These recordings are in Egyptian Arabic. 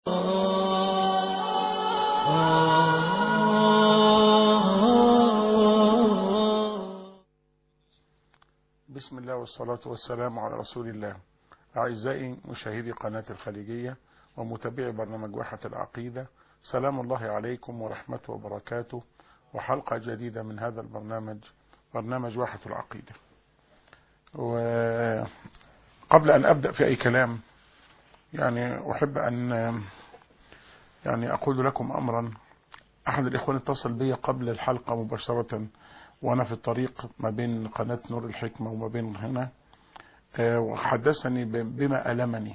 بسم الله والصلاة والسلام على رسول الله أعزائي مشاهدي قناة الخليجية ومتابعي برنامج واحة العقيدة سلام الله عليكم ورحمته وبركاته وحلقة جديدة من هذا البرنامج برنامج واحة العقيدة وقبل أن أبدأ في أي كلام يعني أحب أن يعني أقول لكم أمرا أحد الإخوان اتصل بي قبل الحلقة مباشرة وأنا في الطريق ما بين قناة نور الحكمة وما بين هنا وحدثني بما ألمني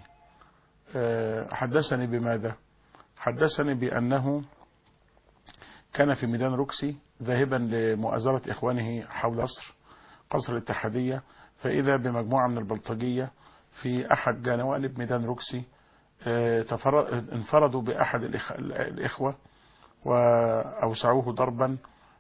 حدثني بماذا حدثني بأنه كان في ميدان روكسي ذاهبا لمؤازرة إخوانه حول قصر قصر الاتحادية فإذا بمجموعة من البلطجية في أحد جوانب ميدان روكسي انفردوا بأحد الإخوة وأوسعوه ضربا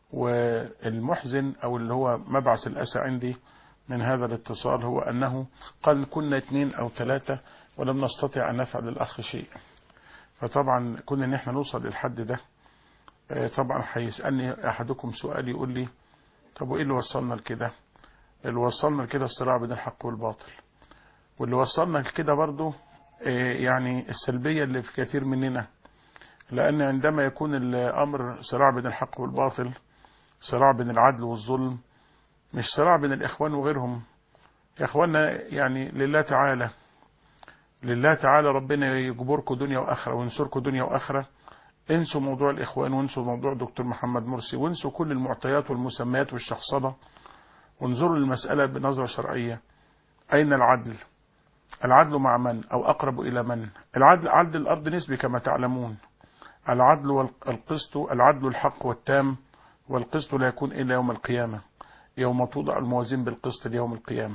والمحزن أو اللي هو مبعث الأسى عندي من هذا الاتصال هو أنه قال كنا اثنين أو ثلاثة ولم نستطع أن نفعل للأخ شيء فطبعا كنا ان احنا نوصل للحد ده طبعا هيسألني أحدكم سؤال يقول لي طب وإيه اللي وصلنا لكده اللي وصلنا لكده الصراع بين الحق والباطل واللي وصلنا لكده برضو يعني السلبية اللي في كثير مننا لأن عندما يكون الأمر صراع بين الحق والباطل صراع بين العدل والظلم مش صراع بين الإخوان وغيرهم يا إخواننا يعني لله تعالى لله تعالى ربنا يجبركم دنيا وآخرة وينصركم دنيا وآخرة انسوا موضوع الإخوان وانسوا موضوع دكتور محمد مرسي وانسوا كل المعطيات والمسميات والشخصنة وانظروا للمسألة بنظرة شرعية أين العدل العدل مع من أو أقرب إلى من العدل عدل الأرض نسبي كما تعلمون العدل والقسط العدل الحق والتام والقسط لا يكون إلا يوم القيامة يوم توضع الموازين بالقسط ليوم القيامة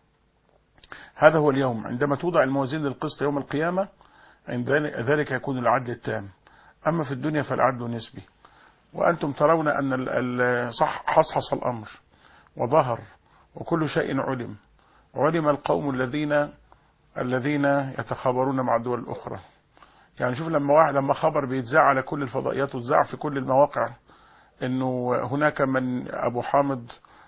هذا هو اليوم عندما توضع الموازين للقسط يوم القيامة عند ذلك يكون العدل التام أما في الدنيا فالعدل نسبي وأنتم ترون أن صح حصحص الأمر وظهر وكل شيء علم علم القوم الذين الذين يتخابرون مع الدول الأخرى يعني شوف لما واحد لما خبر بيتذاع على كل الفضائيات وتذاع في كل المواقع انه هناك من ابو حامد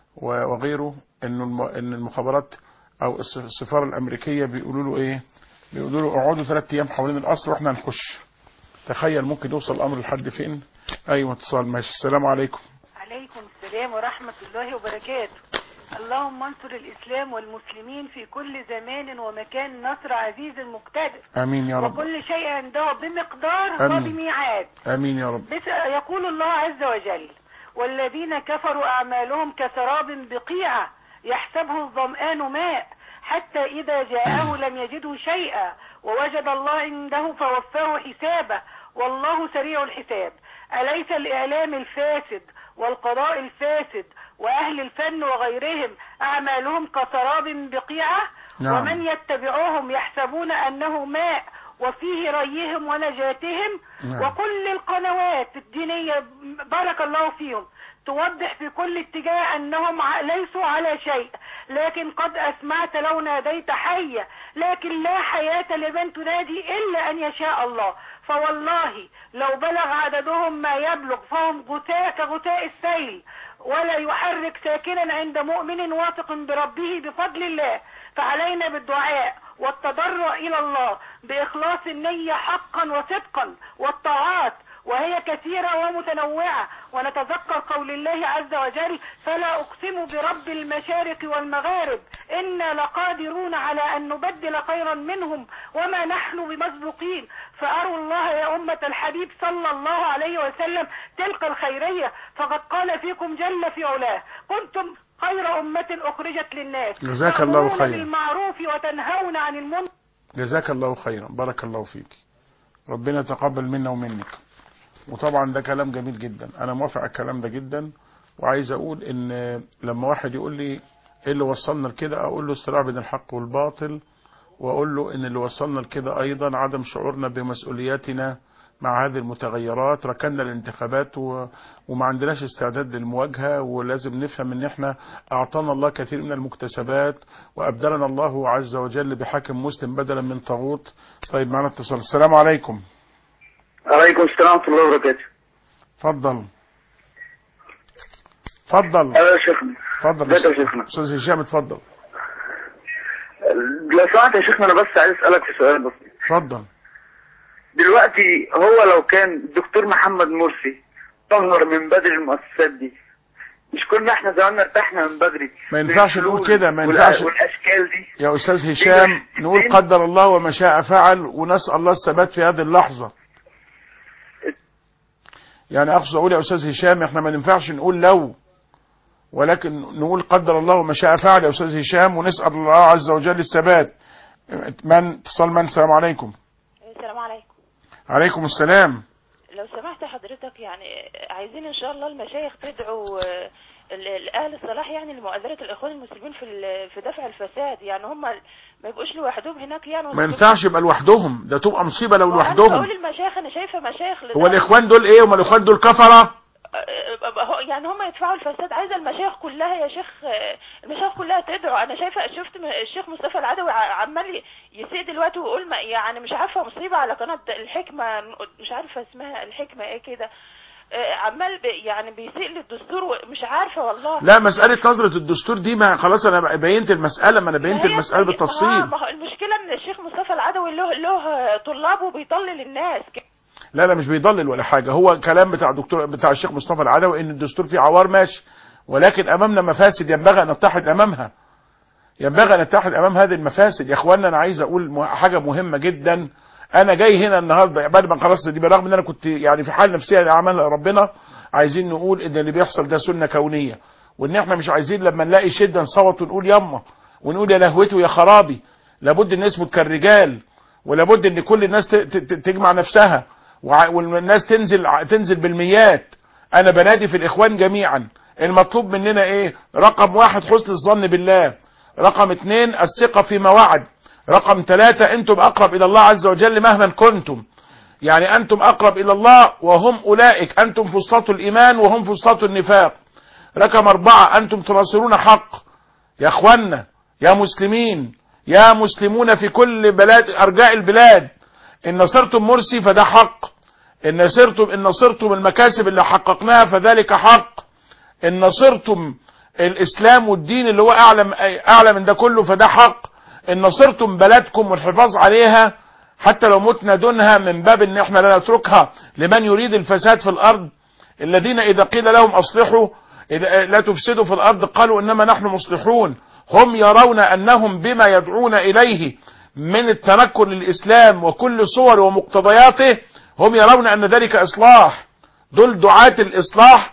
وغيره انه ان المخابرات او السفاره الامريكيه بيقولوا له ايه بيقولوا له اقعدوا ثلاث ايام حوالين القصر واحنا هنخش تخيل ممكن يوصل الامر لحد فين ايوه اتصال ماشي السلام عليكم عليكم السلام ورحمه الله وبركاته اللهم انصر الإسلام والمسلمين في كل زمان ومكان نصر عزيز مقتدر آمين يا رب وكل شيء عنده بمقدار آمين. وبميعاد آمين يا رب بس يقول الله عز وجل والذين كفروا أعمالهم كسراب بقيعة يحسبه الظمآن ماء حتى إذا جاءه لم يجده شيئا ووجد الله عنده فوفاه حسابه والله سريع الحساب أليس الإعلام الفاسد والقضاء الفاسد وأهل الفن وغيرهم أعمالهم كسراب بقيعة نعم. ومن يتبعوهم يحسبون أنه ماء وفيه ريهم ونجاتهم نعم. وكل القنوات الدينية بارك الله فيهم توضح في كل اتجاه أنهم ع- ليسوا على شيء لكن قد أسمعت لو ناديت حية لكن لا حياة لمن تنادي إلا أن يشاء الله فوالله لو بلغ عددهم ما يبلغ فهم غثاء كغثاء السيل ولا يحرك ساكنا عند مؤمن واثق بربه بفضل الله فعلينا بالدعاء والتضرع إلى الله بإخلاص النية حقا وصدقا والطاعات وهي كثيرة ومتنوعة ونتذكر قول الله عز وجل فلا أقسم برب المشارق والمغارب إنا لقادرون على أن نبدل خيرا منهم وما نحن بمسبوقين فأروا الله يا أمة الحبيب صلى الله عليه وسلم تلك الخيرية فقد قال فيكم جل في علاه كنتم خير أمة أخرجت للناس جزاك الله تأمرون خيرا. بالمعروف وتنهون عن المنكر جزاك الله خيرا بارك الله فيك ربنا يتقبل منا ومنك وطبعا ده كلام جميل جدا انا موافق على الكلام ده جدا وعايز اقول ان لما واحد يقول لي ايه اللي وصلنا لكده اقول له الصراع بين الحق والباطل واقول له ان اللي وصلنا لكده ايضا عدم شعورنا بمسؤولياتنا مع هذه المتغيرات ركننا الانتخابات و... وما عندناش استعداد للمواجهة ولازم نفهم ان احنا اعطانا الله كثير من المكتسبات وابدلنا الله عز وجل بحاكم مسلم بدلا من طاغوت طيب معنا اتصال السلام عليكم عليكم السلام ورحمة الله وبركاته اتفضل اتفضل أيوة يا شيخنا اتفضل ازيك يا شيخنا استاذ هشام اتفضل لو سمحت يا شيخنا أنا بس عايز أسألك في سؤال بس اتفضل دلوقتي هو لو كان الدكتور محمد مرسي طهر من بدري المؤسسات دي مش كنا احنا زماننا ارتحنا من بدري ما ينفعش نقول بالفلوس كده، ما والأ- ينفعش. والاشكال دي يا استاذ هشام بس- نقول قدر الله وما شاء فعل ونسال الله الثبات في هذه اللحظه يعني اقصد اقول يا استاذ هشام احنا ما ينفعش نقول لو ولكن نقول قدر الله وما شاء فعل يا استاذ هشام ونسال الله عز وجل الثبات من اتصال من السلام عليكم السلام عليكم عليكم السلام لو سمحت حضرتك يعني عايزين ان شاء الله المشايخ تدعو آه، ال- ال- اهل الصلاح يعني لمؤازرة الاخوان المسلمين في ال- في دفع الفساد يعني هم ما يبقوش لوحدهم هناك يعني ما ينفعش يبقى لوحدهم ده تبقى مصيبه لو لوحدهم اقول المشايخ انا شايفه مشايخ لده- هو الاخوان دول ايه هم الاخوان دول كفره آه، هو- يعني هم يدفعوا الفساد عايزه المشايخ كلها يا شيخ آه، المشايخ كلها تدعو انا شايفه شفت م- الشيخ مصطفى العدوي ع- عمال يسيء دلوقتي ويقول ما- يعني مش عارفه مصيبه على قناه الحكمه مش عارفه اسمها الحكمه ايه كده آه، عمال بي- يعني بيسيء للدستور ومش عارفه والله لا مسألة نظرة الدستور دي ما خلاص أنا بينت المسألة ما أنا بينت ما هي- المسألة ما هو- بالتفصيل ما هو المشكله ان الشيخ مصطفى العدوي له له طلاب وبيضلل الناس لا لا مش بيضلل ولا حاجة هو كلام بتاع دكتور بتاع الشيخ مصطفى العدوي إن الدستور فيه عوار ماشي ولكن أمامنا مفاسد ينبغي أن نتحد أمامها ينبغي أن نتحد أمام هذه المفاسد يا إخوانا أنا عايز أقول مه- حاجة مهمة جدا أنا جاي هنا النهاردة بعد ما خلصت دي بالرغم إن أنا كنت يعني في حال نفسية أعمالها ربنا عايزين نقول إن اللي بيحصل ده سنة كونية وإن إحنا مش عايزين لما نلاقي شدة نصوت ونقول يما ونقول يا لهوتي ويا خرابي لابد ان نثبت كالرجال ولابد ان كل الناس ت- ت- تجمع نفسها وع- والناس تنزل ع- تنزل بالميات انا بنادي في الاخوان جميعا المطلوب مننا ايه رقم واحد حسن الظن بالله رقم اتنين الثقة فيما وعد رقم ثلاثة انتم اقرب الى الله عز وجل مهما كنتم يعني انتم اقرب الى الله وهم اولئك انتم فسطاط الايمان وهم فسطاط النفاق رقم اربعة انتم تناصرون حق يا اخوانا يا مسلمين يا مسلمون في كل بلاد ارجاء البلاد ان نصرتم مرسي فده حق ان نصرتم ان نصرتم المكاسب اللي حققناها فذلك حق ان نصرتم الاسلام والدين اللي هو اعلى اعلى من ده كله فده حق ان نصرتم بلدكم والحفاظ عليها حتى لو متنا دونها من باب ان احنا لا نتركها لمن يريد الفساد في الارض الذين اذا قيل لهم اصلحوا إذا لا تفسدوا في الارض قالوا انما نحن مصلحون هم يرون انهم بما يدعون اليه من التنكر للاسلام وكل صور ومقتضياته هم يرون ان ذلك اصلاح دول دعاة الاصلاح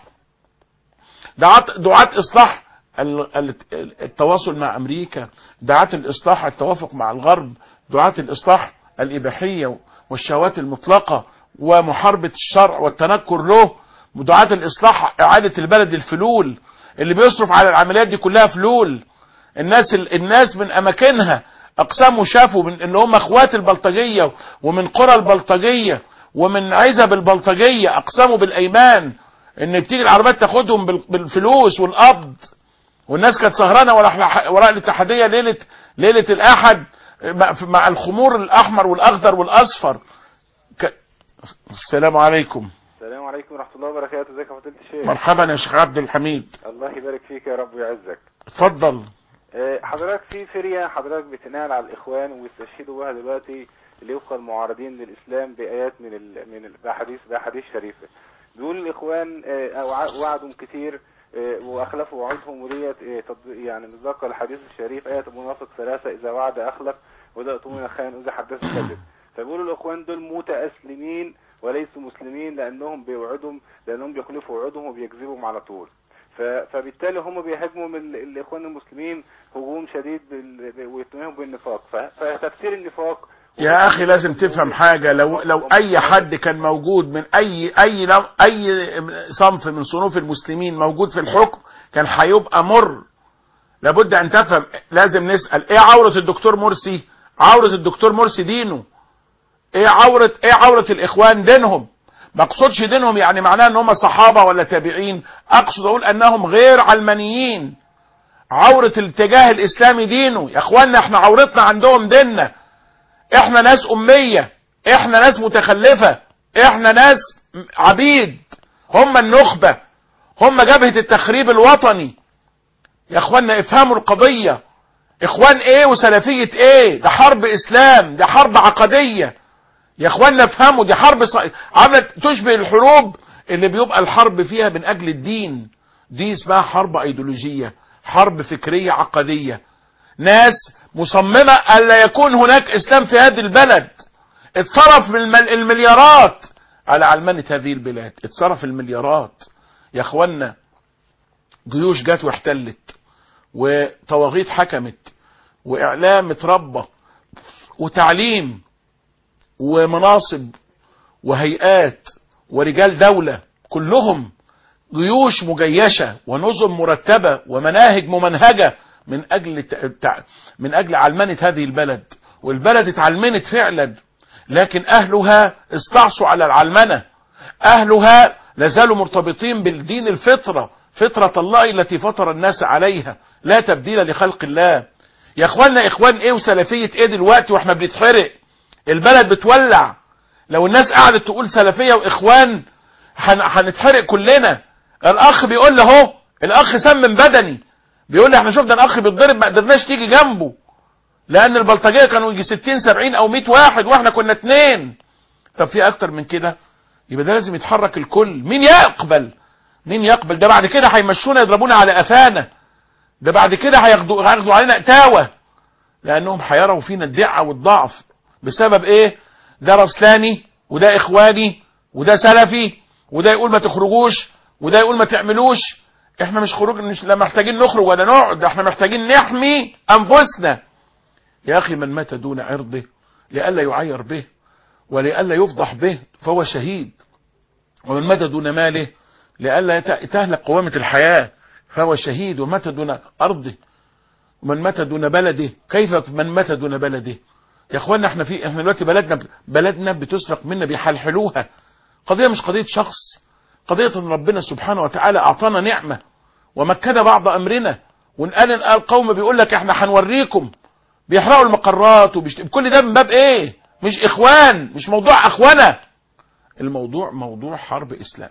دعاة دعاة اصلاح ال- ال- التواصل مع امريكا دعاة الاصلاح التوافق مع الغرب دعاة الاصلاح الاباحية والشهوات المطلقة ومحاربة الشرع والتنكر له دعاة الاصلاح اعادة البلد الفلول اللي بيصرف على العمليات دي كلها فلول الناس الناس من اماكنها اقساموا شافوا من ان هم اخوات البلطجيه ومن قرى البلطجيه ومن عزب البلطجيه اقسموا بالايمان ان بتيجي العربيات تاخدهم بال- بالفلوس والقبض والناس كانت سهرانه وراء وراء الاتحاديه ليله ليله الاحد مع- مع الخمور الاحمر والاخضر والاصفر ك... السلام عليكم السلام عليكم ورحمة الله وبركاته ازيك يا فضيلة الشيخ مرحبا يا شيخ عبد الحميد الله يبارك فيك يا رب ويعزك اتفضل آه، حضرتك في فرية حضرتك بتنال على الإخوان ويستشهدوا بها دلوقتي اللي يبقى المعارضين للإسلام بآيات من ال... من ال... بأحاديث بأحاديث شريفة بيقول الإخوان آه، وع- وعدهم كتير آه، وأخلفوا وعودهم وديت آه، تطبيق- يعني نتذكر الحديث الشريف آية المنافق ثلاثة إذا وعد أخلف وإذا أؤتمن خان وإذا حدث كذب فبيقولوا الإخوان دول متأسلمين وليسوا مسلمين لأنهم بيوعدهم لأنهم بيخلفوا وعودهم وبيكذبهم على طول ف- فبالتالي هم بيهاجموا من ال- الاخوان المسلمين هجوم شديد بال- ب- ويتهمهم بالنفاق ف- فتفسير النفاق يا اخي لازم تفهم حاجة لو لو اي حد كان موجود من اي اي لو- اي صنف من صنوف المسلمين موجود في الحكم كان هيبقى مر لابد ان تفهم لازم نسأل ايه عورة الدكتور مرسي عورة الدكتور مرسي دينه ايه عورة ايه عورة الاخوان دينهم ما اقصدش دينهم يعني معناه ان هم صحابة ولا تابعين اقصد اقول انهم غير علمانيين عورة الاتجاه الاسلامي دينه يا اخوانا احنا عورتنا عندهم ديننا احنا ناس امية احنا ناس متخلفة احنا ناس عبيد هم النخبة هم جبهة التخريب الوطني يا اخوانا افهموا القضية اخوان ايه وسلفية ايه ده حرب اسلام ده حرب عقدية يا اخوانا افهموا دي حرب ص... عملت تشبه الحروب اللي بيبقى الحرب فيها من اجل الدين دي اسمها حرب ايديولوجية حرب فكرية عقدية ناس مصممة الا يكون هناك اسلام في هذه البلد اتصرف من المل- المليارات على علمنة هذه البلاد اتصرف المليارات يا اخوانا جيوش جت واحتلت وطواغيت حكمت واعلام اتربى وتعليم ومناصب وهيئات ورجال دولة كلهم جيوش مجيشة ونظم مرتبة ومناهج ممنهجة من أجل التع- من أجل علمنة هذه البلد والبلد اتعلمنت فعلا لكن أهلها استعصوا على العلمنة أهلها لازالوا مرتبطين بالدين الفطرة فطرة الله التي فطر الناس عليها لا تبديل لخلق الله يا اخوانا اخوان ايه وسلفية ايه دلوقتي واحنا بنتحرق البلد بتولع لو الناس قعدت تقول سلفية واخوان هن- هنتحرق كلنا الاخ بيقول له اهو الاخ سمم بدني بيقول لي احنا شفنا الاخ بيتضرب ما قدرناش تيجي جنبه لان البلطجيه كانوا يجي 60 70 او 100 واحد واحنا كنا اتنين طب في اكتر من كده يبقى ده لازم يتحرك الكل مين يقبل مين يقبل ده بعد كده هيمشونا يضربونا على قفانا ده بعد كده هياخدوا هياخدوا علينا اتاوه لانهم هيروا فينا الدعه والضعف بسبب ايه ده رسلاني وده اخواني وده سلفي وده يقول ما تخرجوش وده يقول ما تعملوش احنا مش خروج مش لا محتاجين نخرج ولا نقعد ده احنا محتاجين نحمي انفسنا يا اخي من مات دون عرضه لئلا يعير به ولئلا يفضح به فهو شهيد ومن مات دون ماله لئلا يت- تهلك قوامة الحياة فهو شهيد ومات دون أرضه ومن مات دون بلده كيف من مات دون بلده يا اخوانا احنا في احنا دلوقتي بلدنا بلدنا بتسرق منا بيحلحلوها قضية مش قضية شخص قضية ان ربنا سبحانه وتعالى اعطانا نعمة ومكن بعض امرنا وان القوم بيقول لك احنا هنوريكم بيحرقوا المقرات وبيشت... كل ده من باب ايه مش اخوان مش موضوع اخوانه الموضوع موضوع حرب اسلام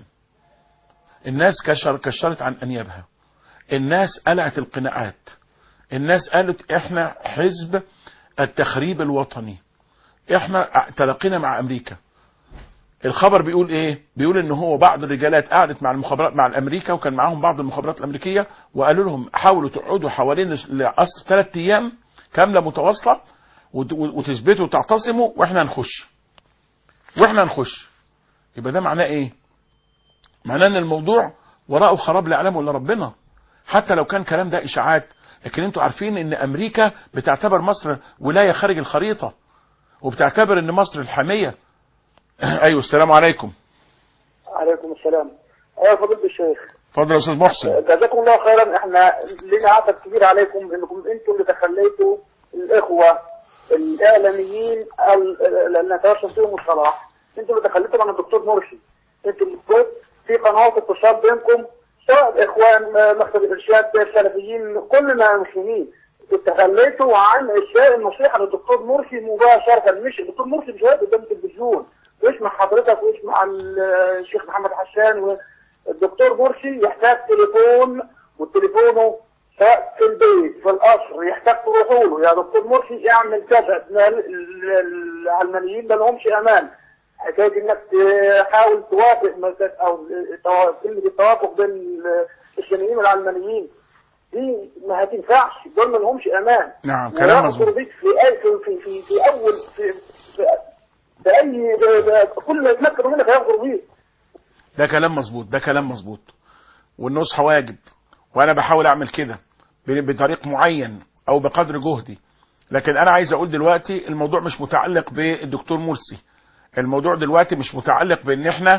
الناس كشر كشرت عن انيابها الناس قلعت القناعات الناس قالت احنا حزب التخريب الوطني احنا تلقينا مع امريكا الخبر بيقول ايه بيقول ان هو بعض الرجالات قعدت مع المخابرات مع الامريكا وكان معاهم بعض المخابرات الامريكيه وقالوا لهم حاولوا تقعدوا حوالين القصر ثلاث ايام كامله متواصله وت- وتثبتوا وتعتصموا واحنا نخش واحنا نخش يبقى ده معناه ايه معناه ان الموضوع وراءه خراب لا يعلمه الا ربنا حتى لو كان كلام ده اشاعات لكن انتوا عارفين ان امريكا بتعتبر مصر ولايه خارج الخريطه وبتعتبر ان مصر الحاميه ايوه السلام عليكم عليكم السلام ايوه فضيلة الشيخ اتفضل يا استاذ محسن جزاكم الله خيرا احنا لنا عدد كبير عليكم انكم انتم اللي تخليتوا الاخوه الاعلاميين ال- اللي نتوسل فيهم الصلاح انتم اللي تخليتوا عن الدكتور مرسي انتم اللي كنت في قنوات اتصال بينكم سواء الاخوان مكتب الارشاد السلفيين كلنا مسلمين تخليتوا عن اشياء النصيحه للدكتور مرسي مباشره مش الدكتور مرسي مش واقف قدام التلفزيون ويسمع حضرتك ويسمع ال- الشيخ محمد حسان والدكتور مرسي يحتاج تليفون وتليفونه سواء في البيت في القصر يحتاج تروحوا له يا دكتور مرسي اعمل كذا ال- ال- العلمانيين ما لهمش امان حكايه انك تحاول توافق مثلا او التوا- كلمه التوافق بين ال- الشيوعيين والعلمانيين دي ما هتنفعش دول ما لهمش امان نعم كلام ويأخذوا مظبوط بيك في اي في في في, في اول في, في, في اي ب- ب- كل ما يتمكنوا منك هياخدوا بيك ده كلام مظبوط ده كلام مظبوط والنصح واجب وانا بحاول اعمل كده ب- بطريق معين او بقدر جهدي لكن انا عايز اقول دلوقتي الموضوع مش متعلق بالدكتور مرسي الموضوع دلوقتي مش متعلق بان احنا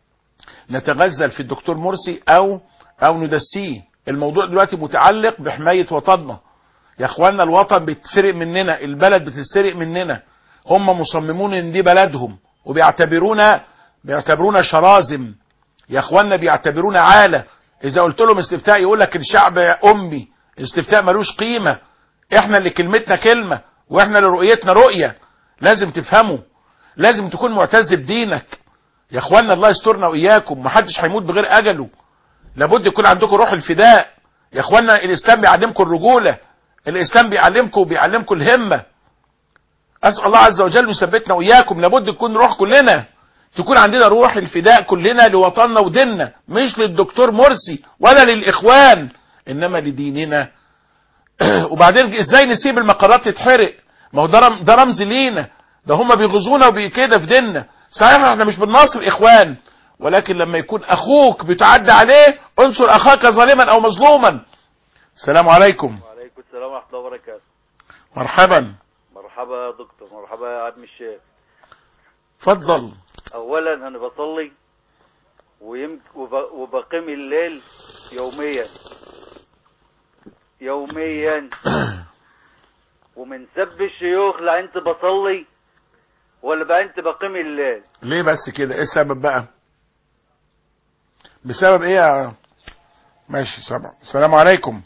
نتغزل في الدكتور مرسي او او ندسيه الموضوع دلوقتي متعلق بحماية وطننا يا اخوانا الوطن بيتسرق مننا البلد بتتسرق مننا هم مصممون ان دي بلدهم وبيعتبرونا بيعتبرونا شرازم يا اخوانا بيعتبرونا عالة اذا قلت لهم استفتاء يقول لك الشعب امي استفتاء ملوش قيمة احنا اللي كلمتنا كلمة واحنا اللي رؤيتنا رؤية لازم تفهموا لازم تكون معتز بدينك يا اخوانا الله يسترنا واياكم محدش هيموت بغير اجله لابد يكون عندكم روح الفداء يا اخوانا الاسلام بيعلمكم الرجوله الاسلام بيعلمكم بيعلمكم الهمه اسال الله عز وجل يثبتنا واياكم لابد تكون روح كلنا تكون عندنا روح الفداء كلنا لوطننا وديننا مش للدكتور مرسي ولا للاخوان انما لديننا وبعدين ازاي نسيب المقرات تتحرق ما هو ده رم- ده رمز لينا ده هم بيغزونا وبكده في ديننا صحيح احنا مش بنناصر اخوان ولكن لما يكون اخوك بتعدى عليه انصر اخاك ظالما او مظلوما السلام عليكم وعليكم السلام ورحمة الله وبركاته مرحبا مرحبا يا دكتور مرحبا يا عم الشيخ اتفضل أولا أنا بصلي ويمك وب- وبقيم الليل يوميا يوميا ومن سب الشيوخ لا أنت بصلي ولا بقى أنت بقيم الليل ليه بس كده ايه السبب بقى بسبب ايه يا ماشي سبع السلام عليكم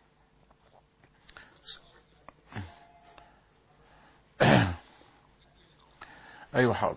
ايوه حاضر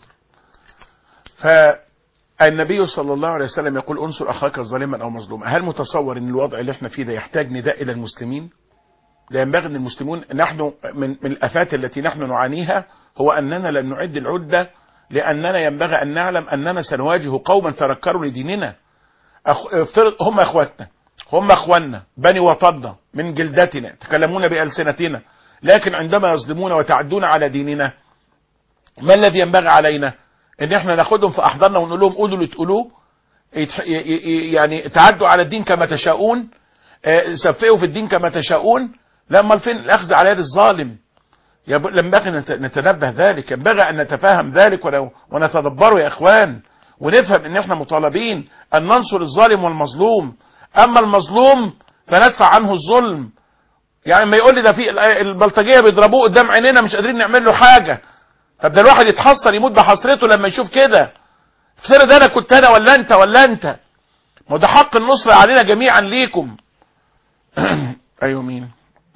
فالنبي صلى الله عليه وسلم يقول انصر اخاك ظالما او مظلوما هل متصور ان الوضع اللي احنا فيه ده يحتاج نداء الى المسلمين لا ينبغي ان المسلمون نحن من من الافات التي نحن نعانيها هو اننا لن نعد العده لاننا ينبغي ان نعلم اننا سنواجه قوما تنكروا لديننا أخ... افترض هم اخواتنا هم اخواننا بني وطننا من جلدتنا يتكلمون بالسنتنا لكن عندما يظلمون وتعدون على ديننا ما الذي ينبغي علينا ان احنا ناخدهم في احضاننا ونقول لهم قولوا اللي تقولوه يتح... ي... ي... يعني تعدوا على الدين كما تشاءون آه، سفئوا في الدين كما تشاءون لا امال فين الاخذ على يد الظالم يب- ينبغي نت- نتنبه ذلك ينبغي ان نتفهم ذلك ون- ونتدبره يا اخوان ونفهم ان احنا مطالبين ان ننصر الظالم والمظلوم اما المظلوم فندفع عنه الظلم يعني ما يقول لي ده في ال- البلطجيه بيضربوه قدام عينينا مش قادرين نعمل له حاجه طب ده الواحد يتحسر يموت بحسرته لما يشوف كده افترض انا كنت انا ولا انت ولا انت ما هو ده حق النصر علينا جميعا ليكم ايوه مين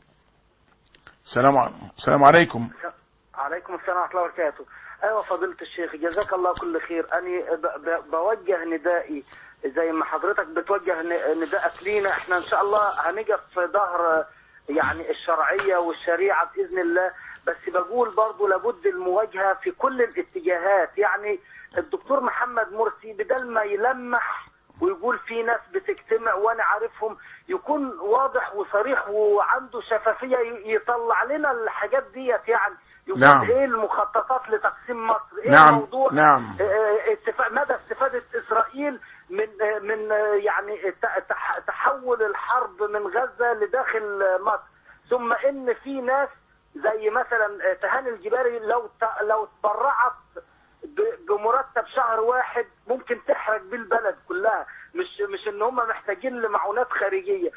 السلام ع- السلام عليكم عليكم السلام ورحمة الله وبركاته أيوة فضيلة الشيخ جزاك الله كل خير أنا ب- ب- بوجه ندائي زي ما حضرتك بتوجه ن- ندائك لينا احنا إن شاء الله هنقف في ظهر يعني الشرعية والشريعة بإذن الله بس بقول برضو لابد المواجهة في كل الاتجاهات يعني الدكتور محمد مرسي بدل ما يلمح ويقول في ناس بتجتمع وانا عارفهم يكون واضح وصريح وعنده شفافيه ي- يطلع لنا الحاجات ديت يعني يقول نعم. ايه المخططات لتقسيم مصر ايه نعم، الموضوع نعم. آه، آه، استفا- مدى استفاده اسرائيل من آه، من آه، يعني ت- تح- تحول الحرب من غزه لداخل آه، مصر ثم ان في ناس زي مثلا آه، تهاني الجباري لو ت- لو اتبرعت ب- بمرتب شهر واحد ممكن تحرق بيه البلد كلها مش مش ان هم محتاجين لمعونات خارجيه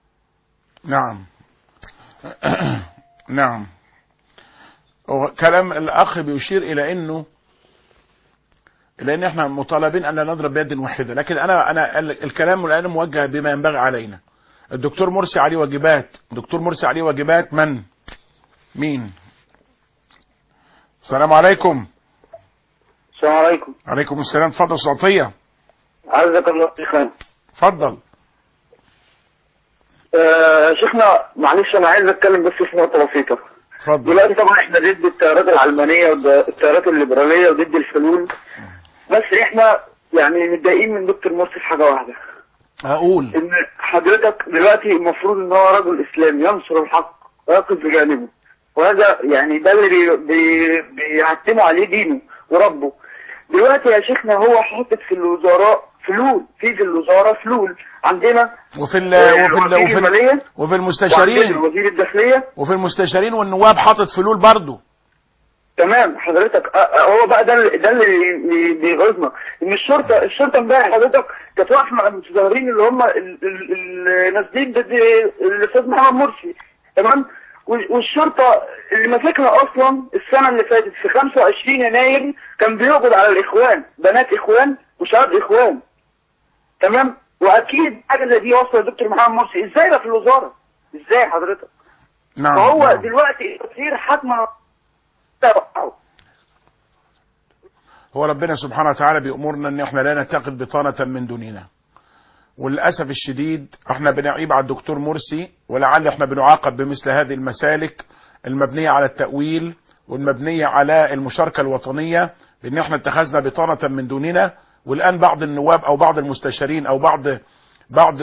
نعم نعم هو كلام الاخ بيشير الى انه الى ان احنا مطالبين ان لا نضرب بيد واحده لكن انا انا ال- الكلام الان موجه بما ينبغي علينا الدكتور مرسي عليه واجبات الدكتور مرسي عليه واجبات من مين السلام عليكم السلام عليكم عليكم السلام اتفضل صوتيه عزك الله شيخنا اتفضل آه شيخنا معلش انا عايز اتكلم بس في نقطه بسيطه اتفضل دلوقتي طبعا احنا ضد التيارات العلمانيه والتيارات الليبراليه وضد الحلول بس احنا يعني متضايقين من دكتور مرسي في حاجه واحده هقول ان حضرتك دلوقتي المفروض ان هو رجل اسلامي ينصر الحق ويقف بجانبه وهذا يعني ده اللي بي- بي- بيعتموا عليه دينه وربه دلوقتي يا شيخنا هو حاطط في الوزراء فلول في في الوزاره فلول عندنا وفي ال آه، وفي ال وزير وفي, ال المالية وفي وعندنا المستشارين وزير الداخليه وفي المستشارين والنواب حاطط فلول برضه تمام حضرتك آه، آه، هو بقى ده اللي- ده اللي بي- بيغيظنا ان الشرطه الشرطه امبارح حضرتك كانت واقفه مع المتظاهرين اللي هم ال- ال- ال- نازلين ضد الاستاذ محمد مرسي تمام وال- والشرطه اللي ماسكها اصلا السنه اللي فاتت في 25 يناير كان بيقبض على الاخوان بنات اخوان وشباب اخوان تمام واكيد حاجه زي دي واصله لدكتور محمد مرسي ازاي ده في الوزاره ازاي حضرتك نعم فهو نعم. دلوقتي التصوير حتما هو ربنا سبحانه وتعالى بيأمرنا ان احنا لا نتخذ بطانة من دوننا وللأسف الشديد احنا بنعيب على الدكتور مرسي ولعل احنا بنعاقب بمثل هذه المسالك المبنية على التأويل والمبنية على المشاركة الوطنية بان احنا اتخذنا بطانة من دوننا والان بعض النواب او بعض المستشارين او بعض بعض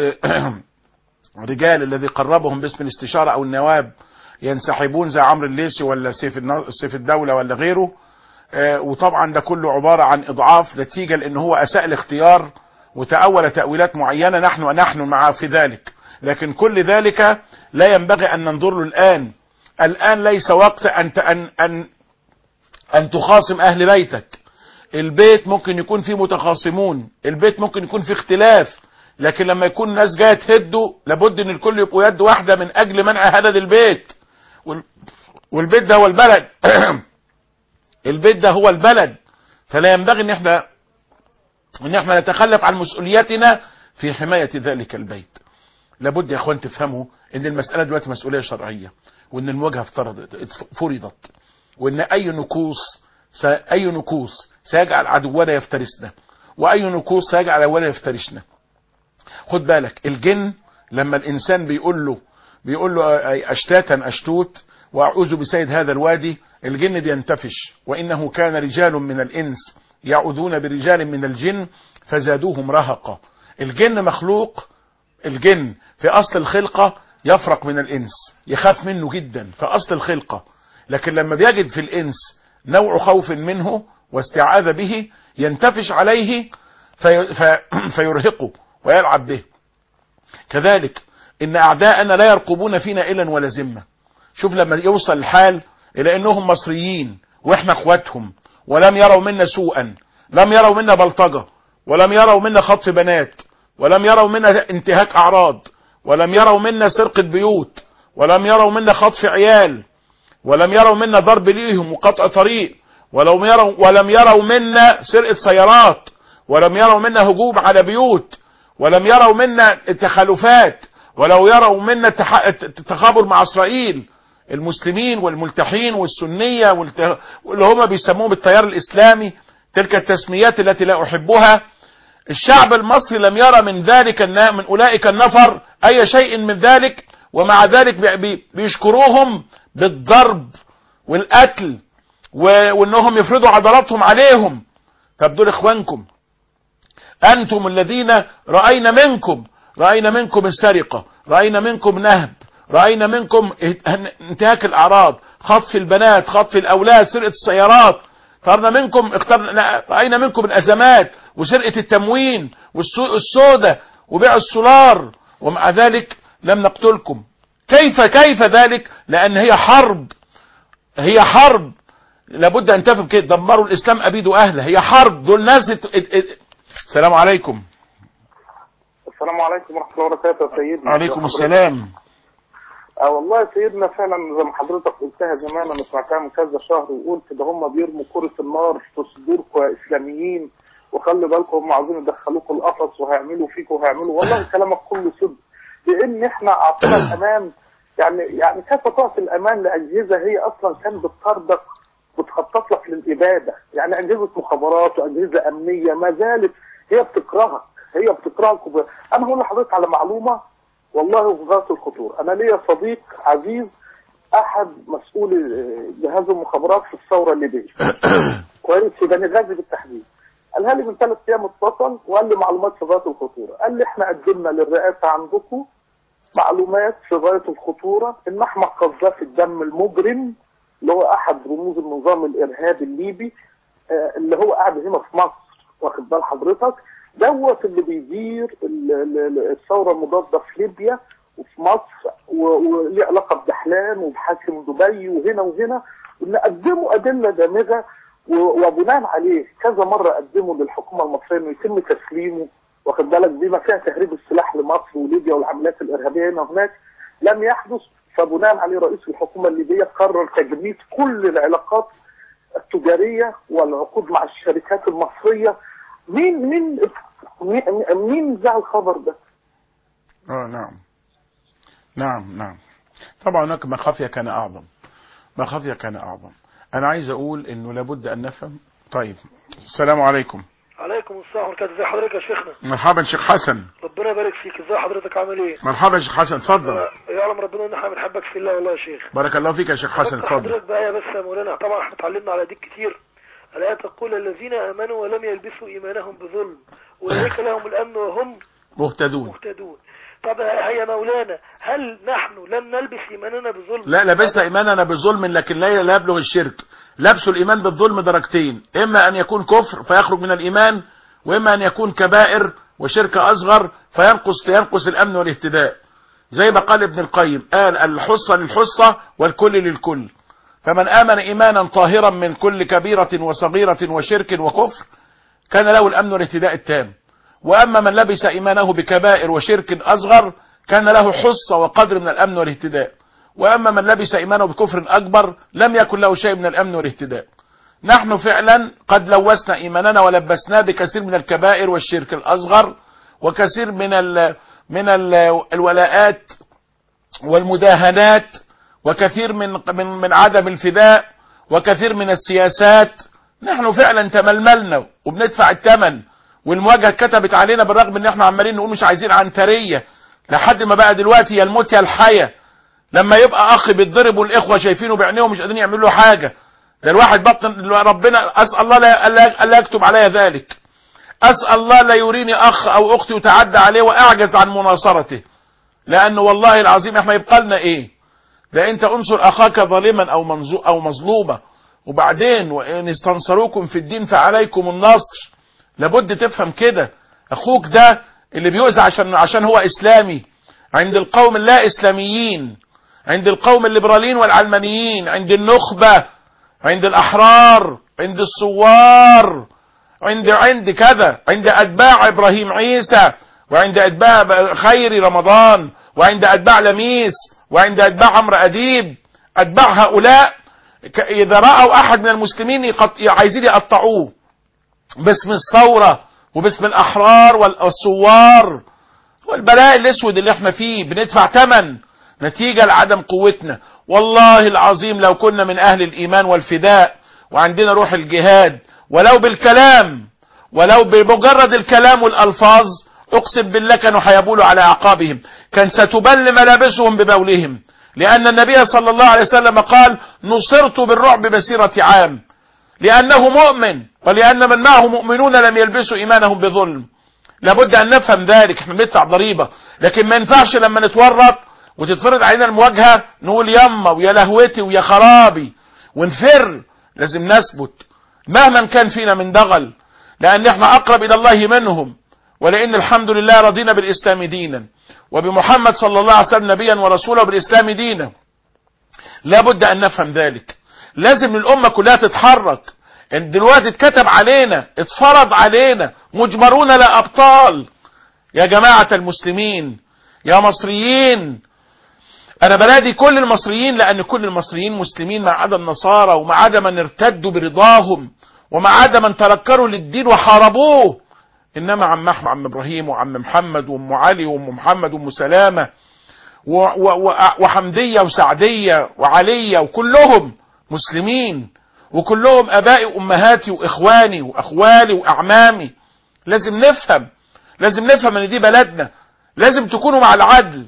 رجال الذي قربهم باسم الاستشارة او النواب ينسحبون زي عمرو الليثي ولا سيف النا- سيف الدولة ولا غيره آه، وطبعا ده كله عبارة عن اضعاف نتيجة لان هو اساء الاختيار وتأول تأويلات معينة نحن ونحن معه في ذلك لكن كل ذلك لا ينبغي ان ننظر له الان الان ليس وقت ان ت- ان ان ان تخاصم اهل بيتك البيت ممكن يكون فيه متخاصمون البيت ممكن يكون فيه اختلاف لكن لما يكون الناس جايه تهده لابد ان الكل يبقوا يد واحده من اجل منع هدد البيت وال- والبيت ده هو البلد البيت ده هو البلد فلا ينبغي ان احنا ان احنا نتخلف عن مسؤوليتنا في حمايه ذلك البيت لابد يا اخوان تفهموا ان المساله دلوقتي مسؤوليه شرعيه وان المواجهه افترضت فرضت وان اي نكوص س- اي نكوص سيجعل عدونا يفترسنا واي نكوص سيجعل عدونا يفترسنا خد بالك الجن لما الانسان بيقول له بيقول له أي اشتاتا اشتوت واعوذ بسيد هذا الوادي الجن بينتفش وانه كان رجال من الانس يعوذون برجال من الجن فزادوهم رهقا الجن مخلوق الجن في اصل الخلقة يفرق من الانس يخاف منه جدا في اصل الخلقة لكن لما بيجد في الانس نوع خوف منه واستعاذ به ينتفش عليه في في فيرهقه ويلعب به كذلك ان اعداءنا لا يرقبون فينا الا ولا ذمه شوف لما يوصل الحال الى انهم مصريين واحنا اخواتهم ولم يروا منا سوءا لم يروا منا بلطجه ولم يروا منا خطف بنات ولم يروا منا انتهاك اعراض ولم يروا منا سرقه بيوت ولم يروا منا خطف عيال ولم يروا منا ضرب ليهم وقطع طريق ولم يروا ولم يروا منا سرقه سيارات ولم يروا منا هجوم على بيوت ولم يروا منا تخلفات ولو يروا منا تح- تخابر مع اسرائيل المسلمين والملتحين والسنيه والت... واللي هم بيسموهم التيار الاسلامي تلك التسميات التي لا احبها الشعب المصري لم يرى من ذلك النا- من اولئك النفر اي شيء من ذلك ومع ذلك بي- بي- بيشكروهم بالضرب والقتل و- وانهم يفرضوا عضلاتهم عليهم طب دول اخوانكم انتم الذين راينا منكم راينا منكم السرقه راينا منكم نهب راينا منكم انتهاك الاعراض خطف البنات خطف الاولاد سرقه السيارات صارنا منكم اخترنا راينا منكم الازمات وسرقه التموين والسوق السوداء وبيع السولار ومع ذلك لم نقتلكم كيف كيف ذلك لان هي حرب هي حرب لابد ان تفهم كده دمروا الاسلام ابيدوا اهله هي حرب دول ناس ات... ات... ات... السلام عليكم السلام عليكم ورحمة الله وبركاته يا سيدنا عليكم السلام اه والله يا سيدنا فعلا زي ما حضرتك قلتها زمان انا سمعتها من كذا شهر وقلت ده هم بيرموا كرة النار في صدوركم يا اسلاميين وخلي بالكم هم عاوزين يدخلوكم القفص وهيعملوا فيكم وهيعملوا والله كلامك كله صدق لان احنا اعطينا الامان يعني يعني كيف تعطي الامان لاجهزه هي اصلا كانت بتطردك بتخطط لك للاباده يعني اجهزه مخابرات واجهزه امنيه ما زالت هي بتكرهك هي بتكرهك وب... انا هقول لحضرتك على معلومه والله في غايه الخطوره انا ليا صديق عزيز احد مسؤول جهاز المخابرات في الثوره الليبيه كويس في بني غازي بالتحديد قالها لي من ثلاث ايام اتصل وقال لي معلومات في غايه الخطوره قال لي احنا قدمنا للرئاسه عندكم معلومات في غايه الخطوره ان احمد قذافي الدم المجرم اللي هو احد رموز النظام الارهابي الليبي آه، اللي هو قاعد هنا في مصر واخد بال حضرتك دوت اللي بيدير ال- ال- ال- الثوره المضاده في ليبيا وفي مصر و- وليه علاقه بدحلان وبحاكم دبي وهنا وهنا وان قدموا ادله دامغه و- وبناء عليه كذا مره قدموا للحكومه المصريه انه يتم تسليمه واخد بالك بما فيها تهريب السلاح لمصر وليبيا والعمليات الارهابيه هنا وهناك لم يحدث فبناء عليه رئيس الحكومه الليبيه قرر تجميد كل العلاقات التجاريه والعقود مع الشركات المصريه مين مين مين, مين ذا الخبر ده؟ اه نعم نعم نعم طبعا هناك ما خفي كان اعظم ما خفي كان اعظم انا عايز اقول انه لابد ان نفهم طيب السلام عليكم عليكم السلام ورحمة الله ازي حضرتك يا شيخنا مرحبا شيخ حسن ربنا يبارك فيك ازي حضرتك عامل ايه مرحبا يا شيخ حسن اتفضل آه، يعلم ربنا ان احنا بنحبك في الله والله يا شيخ بارك الله فيك يا شيخ حسن بس اتفضل حضرتك بقى يا بس يا مولانا طبعا احنا اتعلمنا على ديك كتير الآية تقول الذين آمنوا ولم يلبسوا إيمانهم بظلم أولئك لهم الأمن وهم مهتدون مهتدون طب هيا مولانا هل نحن لم نلبس إيماننا بظلم لا لبسنا ايماننا بظلم لكن لا لا يبلغ الشرك لبس الايمان بالظلم درجتين اما ان يكون كفر فيخرج من الايمان واما ان يكون كبائر وشرك اصغر فينقص ينقص الامن والاهتداء زي ما قال ابن القيم قال الحصة للحصة والكل للكل فمن امن ايمانا طاهرا من كل كبيرة وصغيرة وشرك وكفر كان له الامن والاهتداء التام واما من لبس ايمانه بكبائر وشرك اصغر كان له حصة وقدر من الامن والاهتداء واما من لبس ايمانه بكفر اكبر لم يكن له شيء من الامن والاهتداء نحن فعلا قد لوثنا ايماننا ولبسناه بكثير من الكبائر والشرك الاصغر وكثير من ال من ال الولاءات والمداهنات وكثير من من من عدم الفداء وكثير من السياسات نحن فعلا تململنا وبندفع الثمن والمواجهه كتبت علينا بالرغم ان احنا عمالين نقول مش عايزين عنتريه لحد ما بقى دلوقتي يا الموت يا الحياه لما يبقى اخ بيتضرب والاخوه شايفينه بعينيهم مش قادرين يعملوا له حاجه ده الواحد بطن ربنا اسال الله لا, لا, لا يكتب علي ذلك اسال الله لا يريني اخ او اختي وتعدى عليه واعجز عن مناصرته لانه والله العظيم احنا يبقى لنا ايه ده انت انصر اخاك ظالما او منزو او مظلوما وبعدين وان استنصروكم في الدين فعليكم النصر لابد تفهم كده اخوك ده اللي بيؤذى عشان عشان هو اسلامي عند القوم اللا اسلاميين عند القوم الليبراليين والعلمانيين عند النخبة عند الاحرار عند الثوار عند عند كذا عند اتباع ابراهيم عيسى وعند اتباع خيري رمضان وعند اتباع لميس وعند اتباع عمرو اديب اتباع هؤلاء اذا راوا احد من المسلمين يقط... عايزين يقطعوه باسم الثوره وباسم الاحرار والثوار والبلاء الاسود اللي احنا فيه بندفع ثمن نتيجه لعدم قوتنا والله العظيم لو كنا من اهل الايمان والفداء وعندنا روح الجهاد ولو بالكلام ولو بمجرد الكلام والالفاظ اقسم بالله كانوا هيبولوا على اعقابهم كان ستبل ملابسهم ببولهم لان النبي صلى الله عليه وسلم قال نصرت بالرعب مسيرة عام لانه مؤمن ولان من معه مؤمنون لم يلبسوا ايمانهم بظلم لابد ان نفهم ذلك احنا بندفع ضريبة لكن ما ينفعش لما نتورط وتتفرض علينا المواجهة نقول يما ويا لهوتي ويا خرابي ونفر لازم نثبت مهما كان فينا من دغل لان احنا اقرب الى الله منهم ولان الحمد لله رضينا بالاسلام دينا وبمحمد صلى الله عليه وسلم نبيا ورسولا وبالاسلام دينا لابد ان نفهم ذلك لازم الامه كلها تتحرك ان دلوقتي اتكتب علينا اتفرض علينا مجبرون لا ابطال يا جماعه المسلمين يا مصريين انا بنادي كل المصريين لان كل المصريين مسلمين ما عدا النصارى وما عدا من ارتدوا برضاهم وما عدا من تنكروا للدين وحاربوه انما عم احمد عم ابراهيم وعم محمد وام علي وام محمد وام سلامه و و وحمديه وسعديه وعليه وكلهم مسلمين وكلهم ابائي وامهاتي واخواني واخوالي واعمامي لازم نفهم لازم نفهم ان دي بلدنا لازم تكونوا مع العدل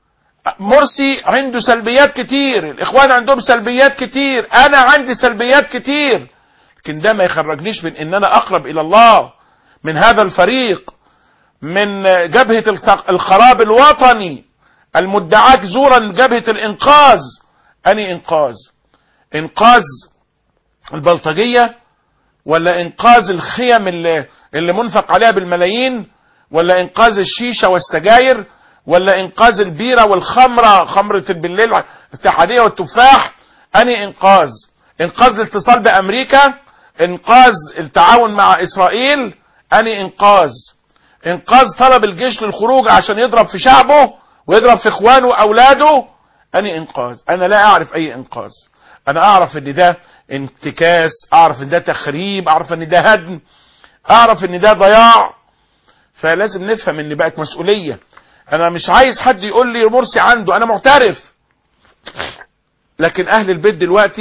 مرسي عنده سلبيات كتير الاخوان عندهم سلبيات كتير انا عندي سلبيات كتير لكن ده ما يخرجنيش من ان انا اقرب الى الله من هذا الفريق من جبهة الخراب الوطني المدعاة زورا جبهة الانقاذ اني انقاذ انقاذ البلطجية ولا انقاذ الخيم اللي, اللي منفق عليها بالملايين ولا انقاذ الشيشة والسجاير ولا انقاذ البيرة والخمرة خمرة بالليل الاتحادية والتفاح اني انقاذ انقاذ الاتصال بامريكا انقاذ التعاون مع اسرائيل اني انقاذ انقاذ طلب الجيش للخروج عشان يضرب في شعبه ويضرب في اخوانه واولاده اني انقاذ انا لا اعرف اي انقاذ انا اعرف ان ده انتكاس اعرف ان ده تخريب اعرف ان ده هدم اعرف ان ده ضياع فلازم نفهم ان بقت مسؤولية انا مش عايز حد يقول لي مرسي عنده انا معترف لكن اهل البيت دلوقتي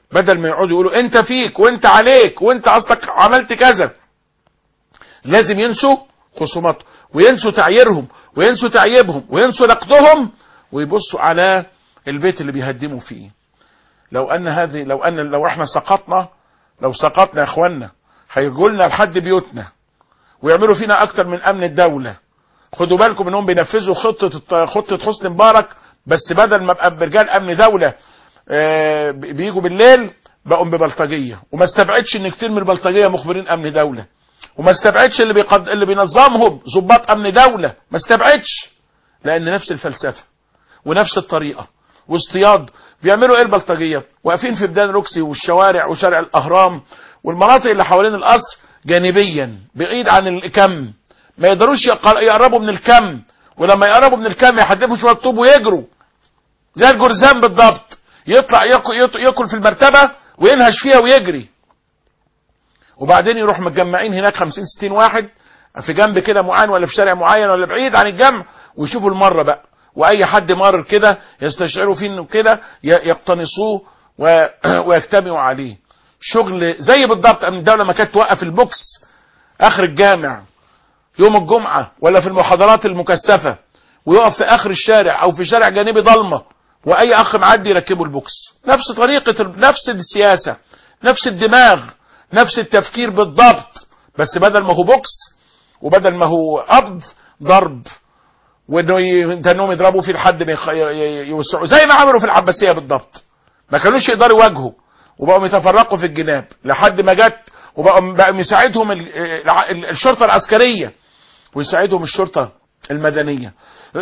بدل ما يقعدوا يقولوا انت فيك وانت عليك وانت اصلك عملت كذا لازم ينسوا خصوماتهم وينسوا تعييرهم وينسوا تعييبهم وينسوا نقدهم ويبصوا على البيت اللي بيهدموا فيه لو ان هذه لو ان لو احنا سقطنا لو سقطنا يا اخوانا هيجوا لنا لحد بيوتنا ويعملوا فينا اكتر من امن الدوله خدوا بالكم انهم بينفذوا خطه خطه حسني مبارك بس بدل ما ابقى برجال امن دوله آه، بيجوا بالليل بقوا ببلطجيه وما استبعدش ان كتير من البلطجيه مخبرين امن دوله وما استبعدش اللي بيقد... اللي بينظمهم ضباط امن دوله ما استبعدش لان نفس الفلسفه ونفس الطريقه واصطياد بيعملوا ايه البلطجيه واقفين في بدان روكسي والشوارع وشارع الاهرام والمناطق اللي حوالين القصر جانبيا بعيد عن الكم ما يقدروش يقر- يقربوا من الكم ولما يقربوا من الكم يحدفوا شويه طوب ويجروا زي الجرزان بالضبط يطلع ياكل, ياكل في المرتبه وينهش فيها ويجري وبعدين يروح متجمعين هناك 50 60 واحد في جنب كده معين ولا في شارع معين ولا بعيد عن الجمع ويشوفوا المره بقى واي حد مر كده يستشعروا فيه انه كده ي- يقتنصوه و- ويجتمعوا عليه شغل زي بالضبط امن الدوله ما كانت توقف البوكس اخر الجامع يوم الجمعه ولا في المحاضرات المكثفه ويقف في اخر الشارع او في شارع جانبي ضلمه واي اخ معدي يركبه البوكس نفس طريقه ال- نفس السياسه نفس الدماغ نفس التفكير بالضبط بس بدل ما هو بوكس وبدل ما هو قبض ضرب وانه ي- انهم يضربوا فيه لحد ما يخ- ي- ي- يوسعوا زي ما عملوا في العباسيه بالضبط ما كانوش يقدروا يواجهوا وبقوا يتفرقوا في الجناب لحد ما جت وبقوا بقوا يساعدهم ال- الع- ال- الشرطه العسكريه ويساعدهم الشرطه المدنيه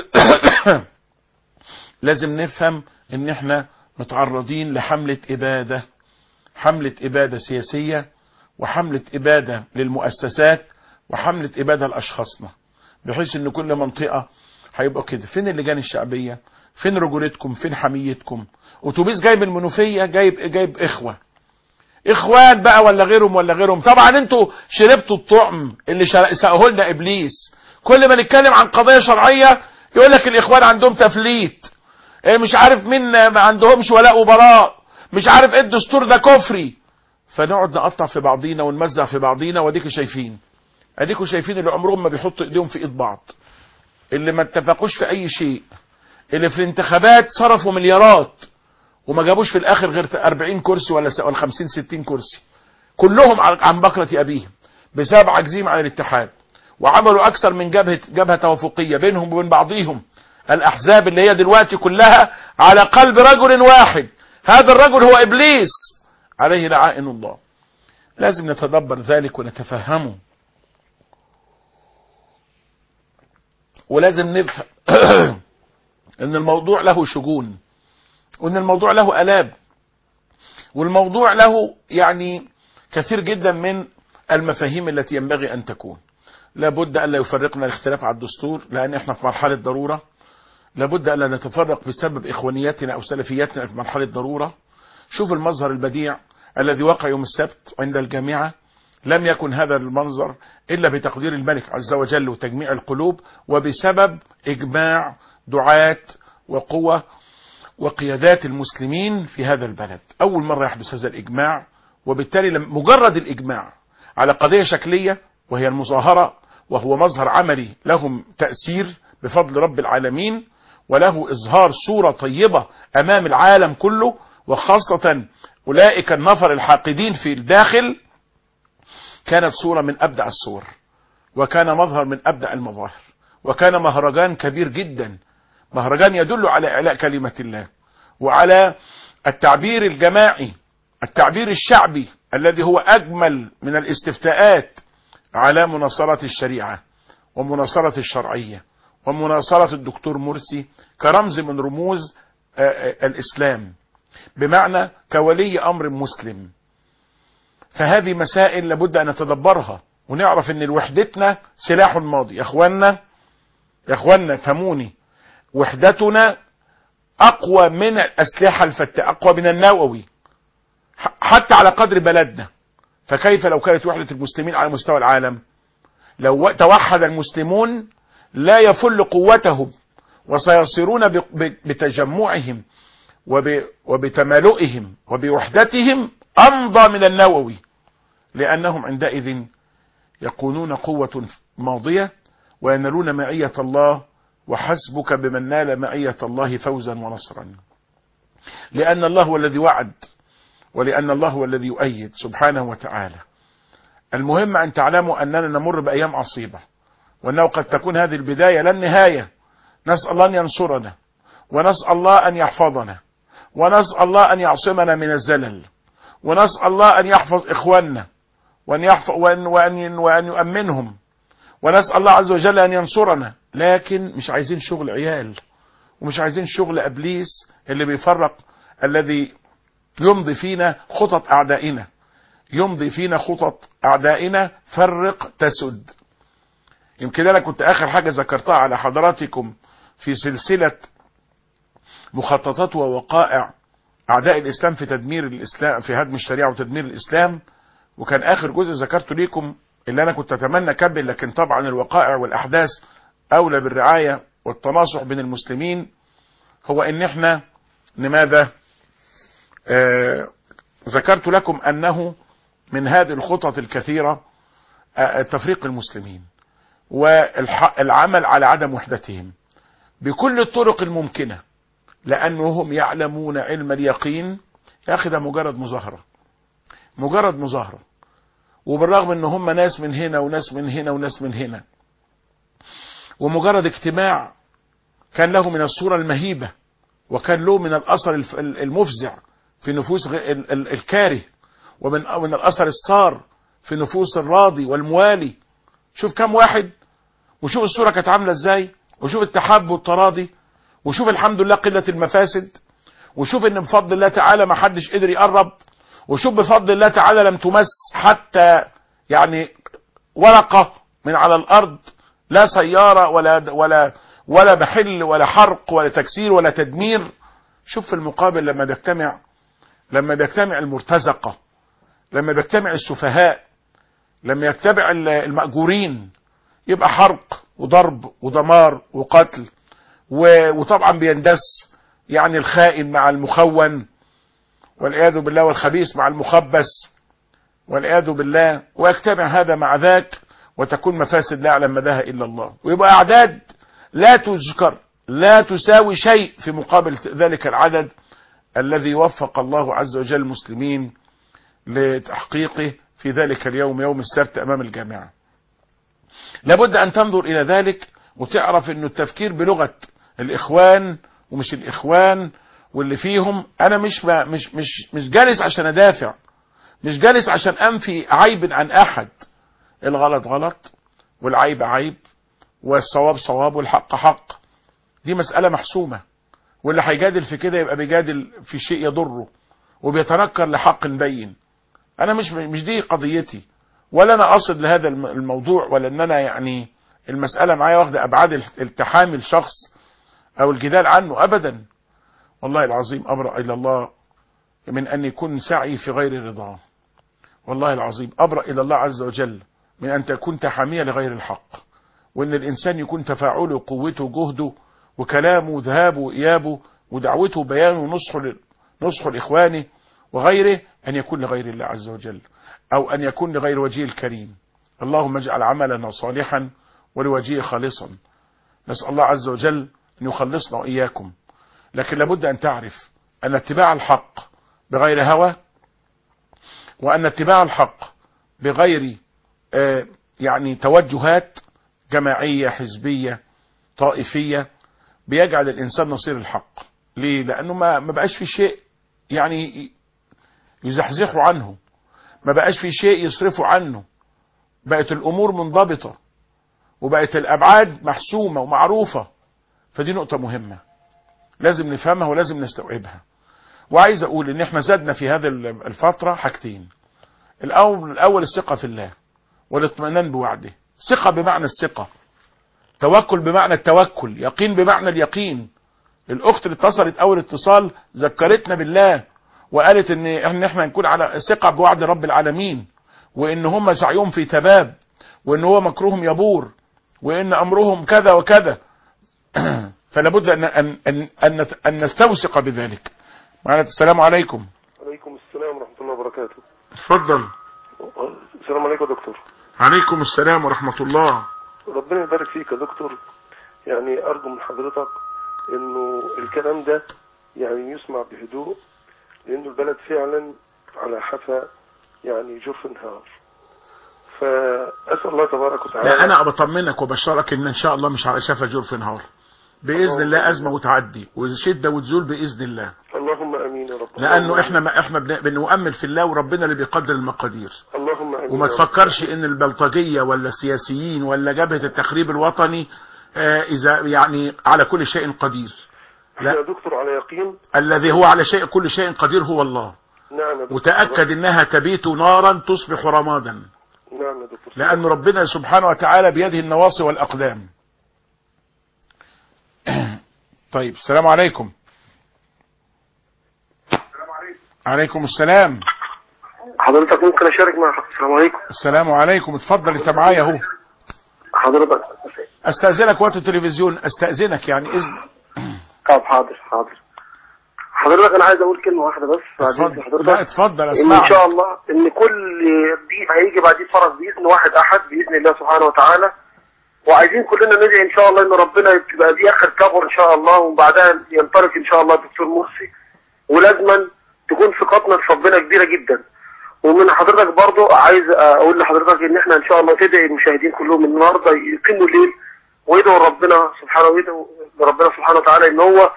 لازم نفهم ان احنا متعرضين لحمله اباده حمله اباده سياسيه وحمله اباده للمؤسسات وحمله اباده لاشخاصنا بحيث ان كل منطقه هيبقى كده فين اللجان الشعبيه فين رجولتكم فين حميتكم اتوبيس جايب المنوفيه جايب جايب اخوه اخوان بقى ولا غيرهم ولا غيرهم طبعا انتوا شربتوا الطعم اللي شر- سقه لنا ابليس كل ما نتكلم عن قضيه شرعيه يقول لك الاخوان عندهم تفليت إيه مش عارف مين ما عندهمش ولاء وبراء مش عارف ايه الدستور ده كفري فنقعد نقطع في بعضينا ونمزع في بعضينا واديكوا شايفين اديكوا شايفين اللي عمرهم ما بيحطوا ايديهم في ايد بعض اللي ما اتفقوش في اي شيء اللي في الانتخابات صرفوا مليارات وما جابوش في الاخر غير 40 كرسي ولا س- ولا 50 60 كرسي كلهم عن عن بكرة ابيهم بسبب عجزهم عن الاتحاد وعملوا اكثر من جبهة جبهة توافقية بينهم وبين بعضهم الاحزاب اللي هي دلوقتي كلها على قلب رجل واحد هذا الرجل هو ابليس عليه لعائن الله لازم نتدبر ذلك ونتفهمه ولازم نفهم ان الموضوع له شجون وان الموضوع له الاب والموضوع له يعني كثير جدا من المفاهيم التي ينبغي ان تكون لابد الا يفرقنا الاختلاف على الدستور لان احنا في مرحله ضروره لابد الا نتفرق بسبب اخوانياتنا او سلفياتنا في مرحله ضروره شوف المظهر البديع الذي وقع يوم السبت عند الجامعه لم يكن هذا المنظر الا بتقدير الملك عز وجل وتجميع القلوب وبسبب اجماع دعاة وقوة وقيادات المسلمين في هذا البلد اول مرة يحدث هذا الاجماع وبالتالي لم- مجرد الاجماع على قضية شكلية وهي المظاهرة وهو مظهر عملي لهم تأثير بفضل رب العالمين وله إظهار صورة طيبة أمام العالم كله وخاصة أولئك النفر الحاقدين في الداخل كانت صورة من أبدع الصور وكان مظهر من أبدع المظاهر وكان مهرجان كبير جدا مهرجان يدل على إعلاء كلمة الله وعلى التعبير الجماعي التعبير الشعبي الذي هو أجمل من الاستفتاءات على مناصرة الشريعة ومناصرة الشرعية ومناصرة الدكتور مرسي كرمز من رموز آه، آه، الإسلام بمعنى كولي أمر مسلم فهذه مسائل لابد أن نتدبرها ونعرف أن وحدتنا سلاح الماضي يا أخوانا يا أخوانا فهموني وحدتنا أقوى من الأسلحة الفتاة أقوى من النووي ح- حتى على قدر بلدنا فكيف لو كانت وحدة المسلمين على مستوى العالم لو توحد المسلمون لا يفل قوتهم وسيصيرون ب- ب- بتجمعهم وب وبتمالؤهم وبوحدتهم أمضى من النووي لأنهم عندئذ يكونون قوة ماضية وينالون معية الله وحسبك بمن نال معية الله فوزا ونصرا لأن الله هو الذي وعد ولأن الله هو الذي يؤيد سبحانه وتعالى المهم أن تعلموا أننا نمر بأيام عصيبة وأنه قد تكون هذه البداية لا النهاية نسأل الله أن ينصرنا ونسأل الله أن يحفظنا ونسأل الله أن يعصمنا من الزلل ونسأل الله أن يحفظ إخواننا وأن, يحفظ وأن, وأن, وأن يؤمنهم ونسأل الله عز وجل أن ينصرنا لكن مش عايزين شغل عيال ومش عايزين شغل أبليس اللي بيفرق الذي يمضي فينا خطط أعدائنا يمضي فينا خطط أعدائنا فرق تسد يمكن أنا كنت آخر حاجة ذكرتها على حضراتكم في سلسلة مخططات ووقائع أعداء الإسلام في تدمير الإسلام في هدم الشريعة وتدمير الإسلام وكان آخر جزء ذكرته ليكم اللي أنا كنت أتمنى أكمل لكن طبعا الوقائع والأحداث أولى بالرعاية والتناصح بين المسلمين هو إن إحنا لماذا آه ذكرت لكم أنه من هذه الخطط الكثيرة آه تفريق المسلمين والعمل على عدم وحدتهم بكل الطرق الممكنة لأنهم يعلمون علم اليقين يا أخي ده مجرد مظاهرة مجرد مظاهرة وبالرغم ان هم ناس من هنا وناس من هنا وناس من هنا ومجرد اجتماع كان له من الصورة المهيبة وكان له من الأثر المفزع في نفوس الكاره ومن من الأثر الصار في نفوس الراضي والموالي شوف كم واحد وشوف الصورة كانت عاملة ازاي وشوف التحاب والتراضي وشوف الحمد لله قلة المفاسد وشوف ان بفضل الله تعالى ما حدش قدر يقرب وشوف بفضل الله تعالى لم تمس حتى يعني ورقة من على الارض لا سيارة ولا ولا ولا محل ولا حرق ولا تكسير ولا تدمير شوف في المقابل لما بيجتمع لما بيجتمع المرتزقة لما بيجتمع السفهاء لما يجتمع المأجورين يبقى حرق وضرب ودمار وقتل وطبعا بيندس يعني الخائن مع المخون والعياذ بالله والخبيث مع المخبث والعياذ بالله ويجتمع هذا مع ذاك وتكون مفاسد لا يعلم مداها الا الله ويبقى اعداد لا تذكر لا تساوي شيء في مقابل ذلك العدد الذي وفق الله عز وجل المسلمين لتحقيقه في ذلك اليوم يوم السبت امام الجامعه لابد ان تنظر الى ذلك وتعرف انه التفكير بلغه الاخوان ومش الاخوان واللي فيهم انا مش مش مش مش جالس عشان ادافع مش جالس عشان انفي عيب عن احد الغلط غلط والعيب عيب والصواب صواب والحق حق دي مسألة محسومة واللي هيجادل في كده يبقى بيجادل في شيء يضره وبيتنكر لحق بين انا مش مش دي قضيتي ولا انا اقصد لهذا الموضوع ولا ان انا يعني المسألة معايا واخدة ابعاد التحامي الشخص او الجدال عنه ابدا والله العظيم ابرأ الى الله من ان يكون سعي في غير رضاه والله العظيم ابرأ الى الله عز وجل من ان تكون تحامية لغير الحق وان الانسان يكون تفاعله وقوته وجهده وكلامه وذهابه وايابه ودعوته وبيانه ونصحه نصحه لاخوانه وغيره ان يكون لغير الله عز وجل او ان يكون لغير وجهه الكريم اللهم اجعل عملنا صالحا ولوجهه خالصا نسأل الله عز وجل ان يخلصنا واياكم لكن لابد ان تعرف ان اتباع الحق بغير هوى وان اتباع الحق بغير آه يعني توجهات جماعية حزبية طائفية بيجعل الانسان نصير الحق ليه لانه ما ما بقاش في شيء يعني يزحزحه عنه ما بقاش في شيء يصرفه عنه بقت الامور منضبطة وبقت الابعاد محسومة ومعروفة فدي نقطة مهمة لازم نفهمها ولازم نستوعبها وعايز اقول ان احنا زدنا في هذه الفترة حاجتين الاول الاول الثقة في الله والاطمئنان بوعده ثقة بمعنى الثقة توكل بمعنى التوكل يقين بمعنى اليقين الاخت اللي اتصلت اول اتصال ذكرتنا بالله وقالت ان ان احنا نكون على ثقة بوعد رب العالمين وان هم سعيهم في تباب وان هو مكروهم يبور وان امرهم كذا وكذا فلا بد ان ان ان ان, أن نستوثق بذلك معنا السلام عليكم عليكم السلام ورحمة الله وبركاته اتفضل السلام عليكم يا دكتور عليكم السلام ورحمة الله ربنا يبارك فيك يا دكتور يعني أرجو من حضرتك إنه الكلام ده يعني يسمع بهدوء لأنه البلد فعلا على حفا يعني جرف انهار فأسأل الله تبارك وتعالى لا انا بطمنك وبشرك ان ان شاء الله مش على شفا جرف نهار باذن الله ازمه وتعدي وشده وتزول باذن الله اللهم امين يا رب لانه اللهم احنا ما احنا بن- بنؤمل في الله وربنا اللي بيقدر المقادير اللهم امين وما يا رب. تفكرش ان البلطجيه ولا السياسيين ولا جبهه التخريب الوطني آه، اذا يعني على كل شيء قدير لا. يا دكتور على يقين الذي هو على شيء كل شيء قدير هو الله نعم يا دكتور وتاكد انها تبيت نارا تصبح رمادا نعم يا دكتور لأن ربنا سبحانه وتعالى بيده النواصي والأقدام طيب السلام عليكم عليكم السلام حضرتك ممكن اشارك مع حضرتك السلام عليكم السلام عليكم اتفضل انت معايا اهو حضرتك استاذنك وقت التلفزيون استاذنك يعني اذن طب حاضر حاضر حضرتك انا عايز اقول كلمه واحده بس بعد إذن اتفضل حضرتك لا اتفضل ان اسمعك ان شاء الله ان كل ضيف هيجي بعديه فرج باذن واحد احد باذن الله سبحانه وتعالى وعايزين كلنا ندعي ان شاء الله ان ربنا تبقى دي اخر كبر ان شاء الله وبعدها ينطلق ان شاء الله الدكتور مرسي ولازما تكون ثقتنا في ربنا كبيره جدا ومن حضرتك برضو عايز اقول لحضرتك ان احنا ان شاء الله تدعي المشاهدين كلهم النهارده يقيموا الليل ويدعوا ربنا سبحانه ويدعوا ربنا سبحانه وتعالى ان هو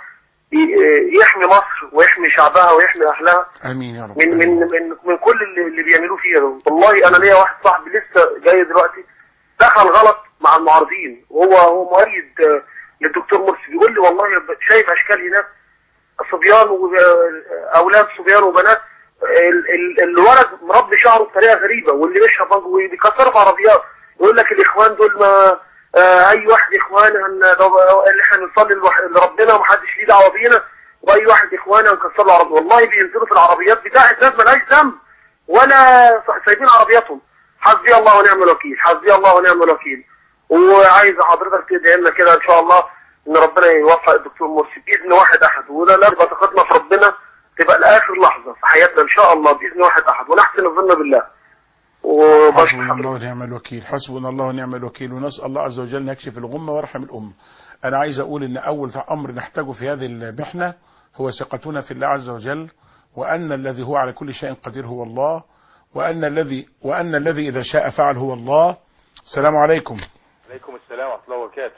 ي- يحمي مصر ويحمي شعبها ويحمي اهلها امين يا رب من من من من كل اللي, اللي بيعملوه فيها ده والله انا ليا واحد صاحبي لسه جاي دلوقتي دخل غلط مع المعارضين وهو هو مؤيد آه، للدكتور مرسي بيقول لي والله شايف اشكال هناك صبيان واولاد صبيان وبنات ال- ال- الولد مربي شعره بطريقه غريبه واللي بيشرب بنج وبيكسروا في عربيات يقول لك الاخوان دول ما آه، اي واحد اخوان هن ده- اللي احنا بنصلي لوح- لربنا ومحدش ليه دعوه بينا واي واحد اخوان هنكسر له عربيه والله بينزلوا في العربيات بتاعت ناس مالهاش ذنب ولا سايبين عربياتهم حسبي الله ونعم الوكيل حسبي الله ونعم الوكيل وعايز حضرتك تدعي لنا كده ان شاء الله ان ربنا يوفق الدكتور مرسي باذن واحد احد ولا نرجع ثقتنا في ربنا تبقى لاخر لحظه في حياتنا ان شاء الله باذن واحد احد ونحسن الظن بالله وبشكر حسبنا الله حضرتك ونعم الوكيل حسبنا الله ونعم الوكيل ونسأل الله عز وجل أن يكشف الغمة ويرحم الأمة أنا عايز أقول أن أول أمر نحتاجه في هذه المحنة هو ثقتنا في الله عز وجل وأن الذي هو على كل شيء قدير هو الله وأن الذي وأن الذي إذا شاء فعل هو الله السلام عليكم عليكم السلام ورحمة الله وبركاته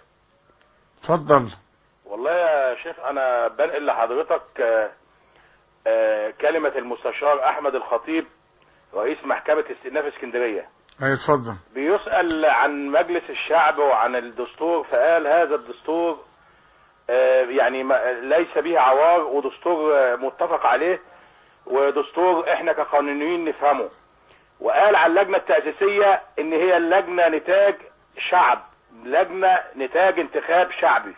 تفضل والله يا شيخ أنا بنقل لحضرتك آه، آه، كلمة المستشار أحمد الخطيب رئيس محكمة استئناف اسكندرية أي اتفضل بيسأل عن مجلس الشعب وعن الدستور فقال هذا الدستور آه، يعني ما- ليس به عوار ودستور آه، متفق عليه ودستور احنا كقانونيين نفهمه وقال على اللجنة التأسيسية ان هي اللجنة نتاج شعب لجنة نتاج انتخاب شعبي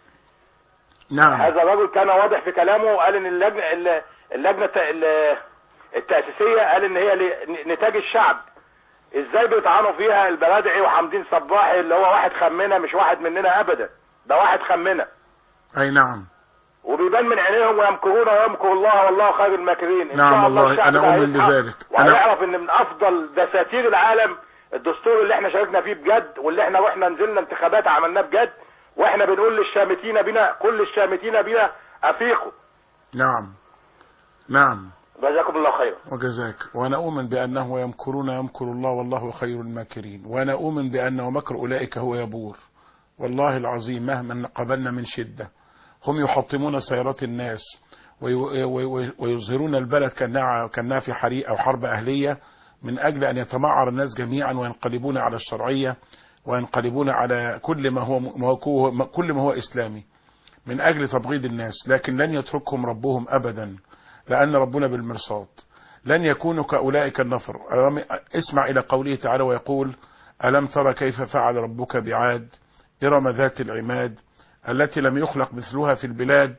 نعم هذا الرجل كان واضح في كلامه وقال ان اللجنة ال- اللجنة الت- ال- التأسيسية قال ان هي ل- نتاج الشعب ازاي بيطعنوا فيها البلادعي وحمدين صباحي اللي هو واحد خمنا مش واحد مننا ابدا ده واحد خمنا أي نعم وبيبان من عينيهم ويمكرون ويمكر الله والله خير الماكرين ان نعم شاء الله والله، الشعب أنا ده أؤمن هيصحى بذلك. أنا- وهيعرف ان من افضل دساتير العالم الدستور اللي احنا شاركنا فيه بجد واللي احنا واحنا نزلنا انتخابات عملناه بجد واحنا بنقول للشامتين بنا كل الشامتين بنا افيقوا نعم نعم جزاكم الله خيرا وجزاك وأنا أؤمن بأنه يمكرون يمكر الله والله خير الماكرين وأنا أؤمن بأنه مكر أولئك هو يبور والله العظيم مهما قبلنا من شدة هم يحطمون سيارات الناس وي- وي- وي- ويظهرون البلد كأنها, كأنها في حريق أو حرب أهلية من أجل أن يتمعر الناس جميعا وينقلبون على الشرعية وينقلبون على كل ما هو, ما هو كل ما هو إسلامي من أجل تبغيض الناس لكن لن يتركهم ربهم أبدا لأن ربنا بالمرصاد لن يكونوا كأولئك النفر ألم- اسمع إلى قوله تعالى ويقول ألم ترى كيف فعل ربك بعاد إرم ذات العماد التي لم يخلق مثلها في البلاد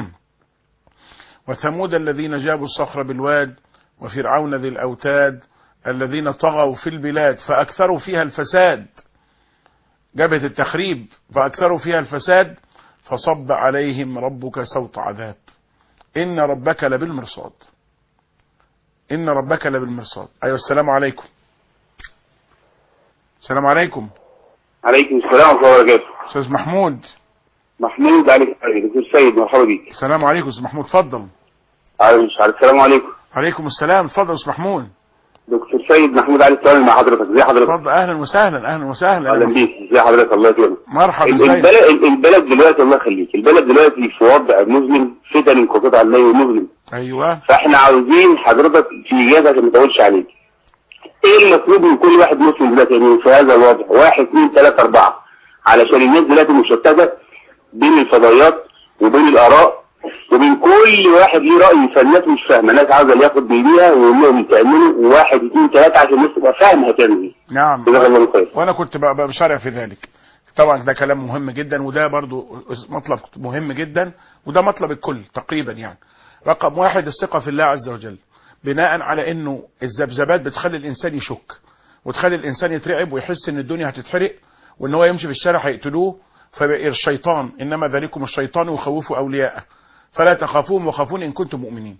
وثمود الذين جابوا الصخر بالواد وفرعون ذي الأوتاد الذين طغوا في البلاد فأكثروا فيها الفساد جبهة التخريب فأكثروا فيها الفساد فصب عليهم ربك سوط عذاب إن ربك لبالمرصاد إن ربك لبالمرصاد أيوة السلام عليكم السلام عليكم عليكم السلام ورحمة الله وبركاته أستاذ محمود محمود عليك دكتور سيد مرحبا بيك السلام عليكم أستاذ محمود اتفضل عليكم السلام عليكم عليكم السلام اتفضل أستاذ محمود دكتور سيد محمود علي السلام مع حضرتك ازي حضرتك اتفضل أهلا وسهلا أهلا وسهلا اهلا بيك ازي حضرتك الله يكرمك مرحبا ال- ازيك البلد البلد دلوقتي الله يخليك البلد دلوقتي في وضع مظلم فتن كقطع الليل مظلم أيوه فاحنا عاوزين حضرتك في اجابه عشان ما اطولش عليك ايه المطلوب من كل واحد مسلم دلوقتي يعني في هذا الوضع واحد اثنين ثلاثة اربعة علشان الناس دلوقتي مشتتة بين الفضائيات وبين الاراء وبين كل واحد ليه رأي فالناس مش فاهمة الناس عاوزة اللي ياخد بايديها ويقول لهم تعملوا واحد اثنين ثلاثة عشان الناس تبقى فاهمة هتعمل ايه نعم جزاك الله خير وانا كنت ب- ب- بشارع في ذلك طبعا ده كلام مهم جدا وده برضو مطلب مهم جدا وده مطلب الكل تقريبا يعني رقم واحد الثقة في الله عز وجل بناء على انه الذبذبات بتخلي الانسان يشك وتخلي الانسان يترعب ويحس ان الدنيا هتتحرق وان هو يمشي في الشارع هيقتلوه فبقى الشيطان انما ذلكم الشيطان يخوف اولياءه فلا تخافوهم وخافون ان كنتم مؤمنين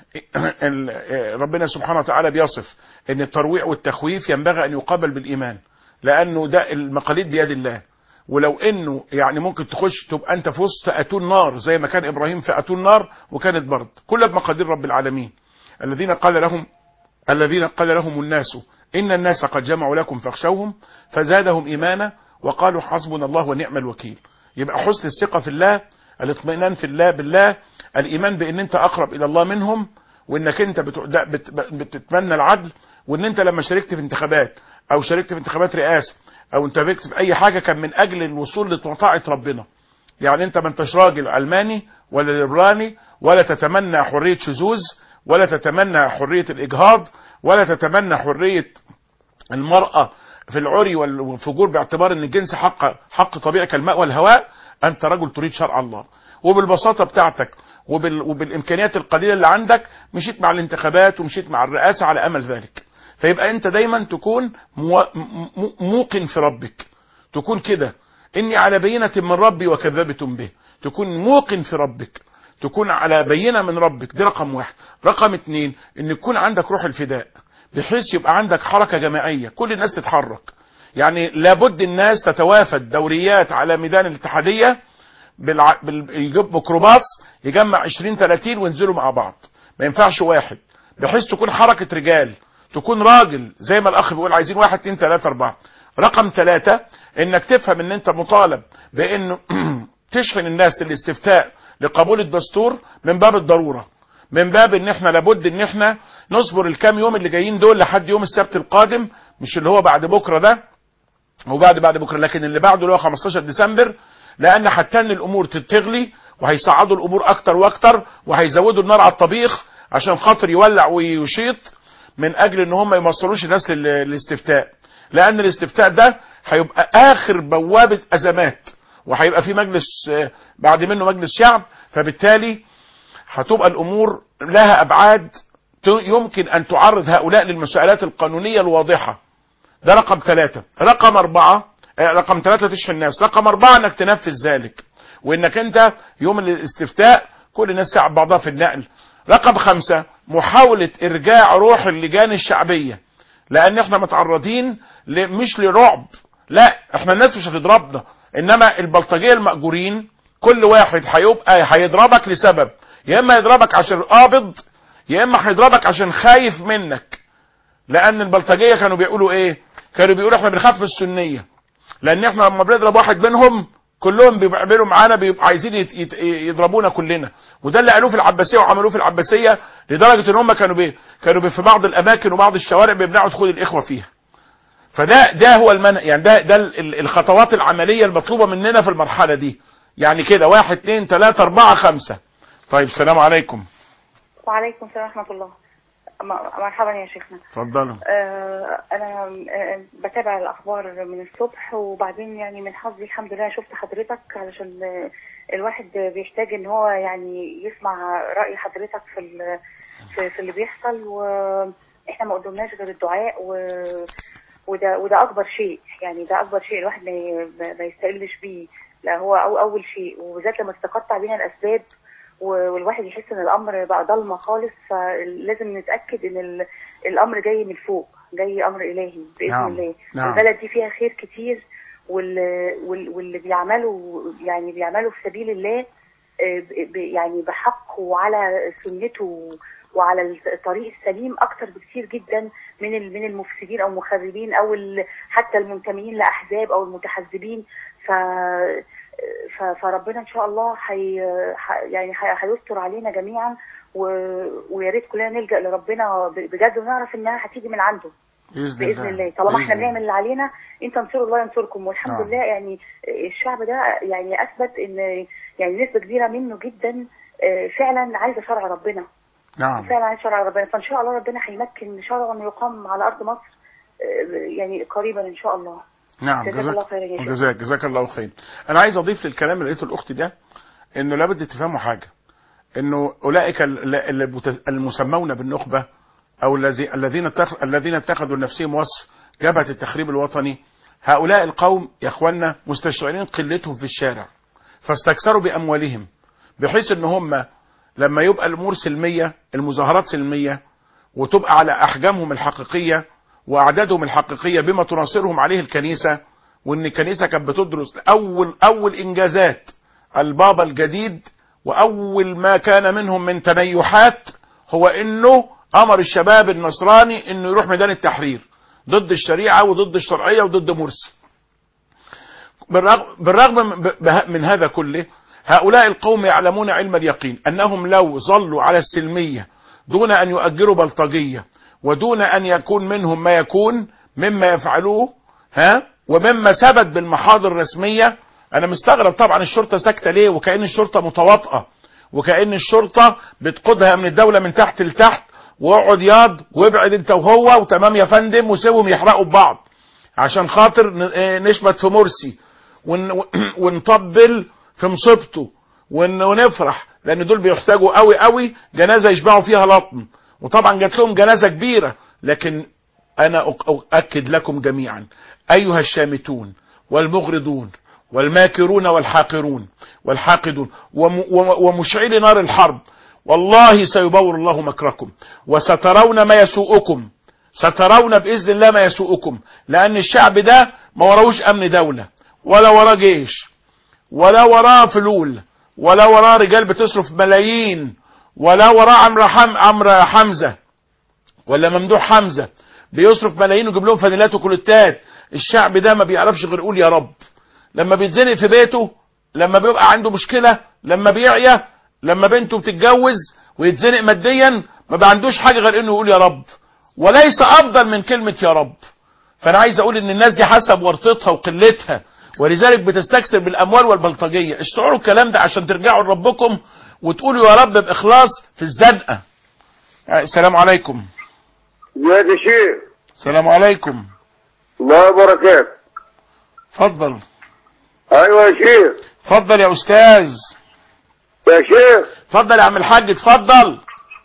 ال- ربنا سبحانه وتعالى بيصف ان الترويع والتخويف ينبغي ان يقابل بالايمان لانه ده المقاليد بيد الله ولو انه يعني ممكن تخش تبقى انت في وسط اتون نار زي ما كان ابراهيم في اتون نار وكانت برد كل بمقادير رب العالمين الذين قال لهم الذين قال لهم الناس ان الناس قد جمعوا لكم فاخشوهم فزادهم ايمانا وقالوا حسبنا الله ونعم الوكيل يبقى حسن الثقه في الله الاطمئنان في الله بالله الايمان بان انت اقرب الى الله منهم وانك انت بت- ده بت- بتتمنى العدل وان انت لما شاركت في انتخابات او شاركت في انتخابات رئاسه او انت شاركت في اي حاجه كان من اجل الوصول لطاعه ربنا يعني انت ما انتش راجل علماني ولا ليبراني ولا تتمنى حريه شذوذ ولا تتمنى حريه الاجهاض ولا تتمنى حريه المرأة في العري والفجور باعتبار ان الجنس حق حق طبيعي كالماء والهواء انت رجل تريد شرع الله وبالبساطة بتاعتك وبال وبالامكانيات القليلة اللي عندك مشيت مع الانتخابات ومشيت مع الرئاسة على امل ذلك فيبقى انت دايما تكون مو... م- موقن في ربك تكون كده اني على بينة من ربي وكذبتم به تكون موقن في ربك تكون على بينة من ربك دي رقم واحد رقم اتنين ان يكون عندك روح الفداء بحيث يبقى عندك حركة جماعية كل الناس تتحرك يعني لابد الناس تتوافد دوريات على ميدان الاتحادية بالع... بال... يجيب ميكروباص يجمع 20 30 وينزلوا مع بعض ما ينفعش واحد بحيث تكون حركة رجال تكون راجل زي ما الاخ بيقول عايزين واحد اتنين تلاتة اربعة رقم ثلاثة انك تفهم ان انت مطالب بانه تشحن الناس للاستفتاء لقبول الدستور من باب الضرورة من باب ان احنا لابد ان احنا نصبر الكام يوم اللي جايين دول لحد يوم السبت القادم مش اللي هو بعد بكرة ده وبعد بعد بكرة لكن اللي بعده اللي هو 15 ديسمبر لان هتن الامور تغلي وهيصعدوا الامور اكتر واكتر وهيزودوا النار على الطبيخ عشان خاطر يولع ويشيط من اجل ان هم ما يوصلوش الناس لل- للاستفتاء لان الاستفتاء ده هيبقى اخر بوابة ازمات وهيبقى في مجلس آه، بعد منه مجلس شعب فبالتالي هتبقى الامور لها ابعاد ت- يمكن ان تعرض هؤلاء للمسؤولات القانونية الواضحة ده رقم ثلاثة رقم اربعة آه، رقم ثلاثة تشفي الناس رقم اربعة انك تنفذ ذلك وانك انت يوم الاستفتاء كل الناس تعب بعضها في النقل رقم خمسة محاولة ارجاع روح اللجان الشعبية لان احنا متعرضين ل- مش لرعب لا احنا الناس مش هتضربنا انما البلطجية المأجورين كل واحد هيبقى هيضربك لسبب يا اما يضربك عشان قابض يا اما هيضربك عشان خايف منك لان البلطجية كانوا بيقولوا ايه كانوا بيقولوا احنا بنخاف من السنية لان احنا لما بنضرب واحد منهم كلهم بيعملوا معانا بيبقوا عايزين يت- يت- يضربونا كلنا وده اللي قالوه في العباسيه وعملوه في العباسيه لدرجه ان هم كانوا بي كانوا بي في بعض الاماكن وبعض الشوارع بيمنعوا دخول الاخوه فيها فده ده هو المنع يعني ده ده ال- ال- الخطوات العمليه المطلوبه مننا في المرحله دي يعني كده واحد اتنين تلاته اربعه خمسه طيب السلام عليكم وعليكم السلام ورحمة الله م- مرحبا يا شيخنا اتفضلوا آه، أنا آه، بتابع الأخبار من الصبح وبعدين يعني من حظي الحمد لله شفت حضرتك علشان آه، الواحد بيحتاج إن هو يعني يسمع رأي حضرتك في ال- في, في اللي بيحصل وإحنا ما قدمناش غير الدعاء و وده وده أكبر شيء يعني ده أكبر شيء الواحد ما ي- ما ما يستقلش بيه لا هو أو أول شيء وبالذات لما تتقطع بينا الأسباب و- والواحد يحس ان الامر بقى ضلمه خالص فلازم نتاكد ان ال- الامر جاي من فوق جاي امر الهي باذن نعم، الله نعم. البلد دي فيها خير كتير وال... وال... واللي بيعملوا يعني بيعملوا في سبيل الله آه، ب... ب- يعني بحق وعلى سنته وعلى الطريق السليم اكتر بكتير جدا من ال... من المفسدين او المخربين او ال... حتى المنتمين لاحزاب او المتحزبين ف ف- فربنا ان شاء الله حي... ح- يعني حي- هيستر علينا جميعا و... ويا ريت كلنا نلجا لربنا ب- بجد ونعرف انها هتيجي من عنده باذن, باذن الله طالما احنا بإذن بنعمل اللي علينا ان تنصروا الله ينصركم والحمد نعم. لله يعني الشعب ده يعني اثبت ان يعني نسبه كبيره منه جدا آه، فعلا عايزه شرع ربنا نعم فعلا عايز شرع ربنا فان شاء الله ربنا هيمكن شرع انه يقام على ارض مصر آه، يعني قريبا ان شاء الله نعم جزاك الله خيرا يا شيخ. جزاك جزاك الله خير انا عايز اضيف للكلام اللي لقيته الاخت ده انه لابد تفهموا حاجه انه اولئك ال- ال- المت- المسمون بالنخبه او الذي الذين اتخ- الذين اتخذوا لنفسهم وصف جبهه التخريب الوطني هؤلاء القوم يا اخوانا مستشعرين قلتهم في الشارع فاستكثروا باموالهم بحيث ان هم لما يبقى الامور سلميه المظاهرات سلميه وتبقى على احجامهم الحقيقيه واعدادهم الحقيقيه بما تناصرهم عليه الكنيسه وان الكنيسه كانت بتدرس اول اول انجازات البابا الجديد واول ما كان منهم من تنيحات هو انه امر الشباب النصراني انه يروح ميدان التحرير ضد الشريعه وضد الشرعيه وضد مرسي بالرغم, بالرغم من- ب- من هذا كله هؤلاء القوم يعلمون علم اليقين انهم لو ظلوا على السلميه دون ان يؤجروا بلطجيه ودون ان يكون منهم ما يكون مما يفعلوه ها ومما ثبت بالمحاضر الرسميه انا مستغرب طبعا الشرطه ساكته ليه وكأن الشرطه متواطئه وكأن الشرطه بتقودها من الدوله من تحت لتحت واقعد ياض وابعد انت وهو وتمام يا فندم وسيبهم يحرقوا ببعض عشان خاطر ن- آه نشبت في مرسي ون- ونطبل في مصيبته ون- ونفرح لان دول بيحتاجوا قوي قوي جنازه يشبعوا فيها لطم وطبعا جات لهم جنازه كبيره لكن انا أك- اؤكد لكم جميعا ايها الشامتون والمغرضون والماكرون والحاقرون والحاقدون وم- وم- ومشعلي نار الحرب والله سيبور الله مكركم وسترون ما يسوءكم سترون باذن الله ما يسوءكم لان الشعب ده ما وراهوش امن دوله ولا وراه جيش ولا وراه فلول ولا وراه رجال بتصرف ملايين ولا وراه عمرو حم عمرو حمزه ولا ممدوح حمزه بيصرف ملايين ويجيب لهم فانيلات وكولتات الشعب ده ما بيعرفش غير يقول يا رب لما بيتزنق في بيته لما بيبقى عنده مشكله لما بيعيا لما بنته بتتجوز ويتزنق ماديا ما بقى عندوش حاجه غير انه يقول يا رب وليس افضل من كلمه يا رب فانا عايز اقول ان الناس دي حسب ورطتها وقلتها ولذلك بتستكثر بالاموال والبلطجيه اشتعروا الكلام ده عشان ترجعوا لربكم وتقولوا يا رب باخلاص في الزنقه آه، السلام عليكم ازيك يا شيخ السلام عليكم الله وبركاته اتفضل ايوه يا شيخ اتفضل يا استاذ يا شيخ اتفضل يا عم الحاج اتفضل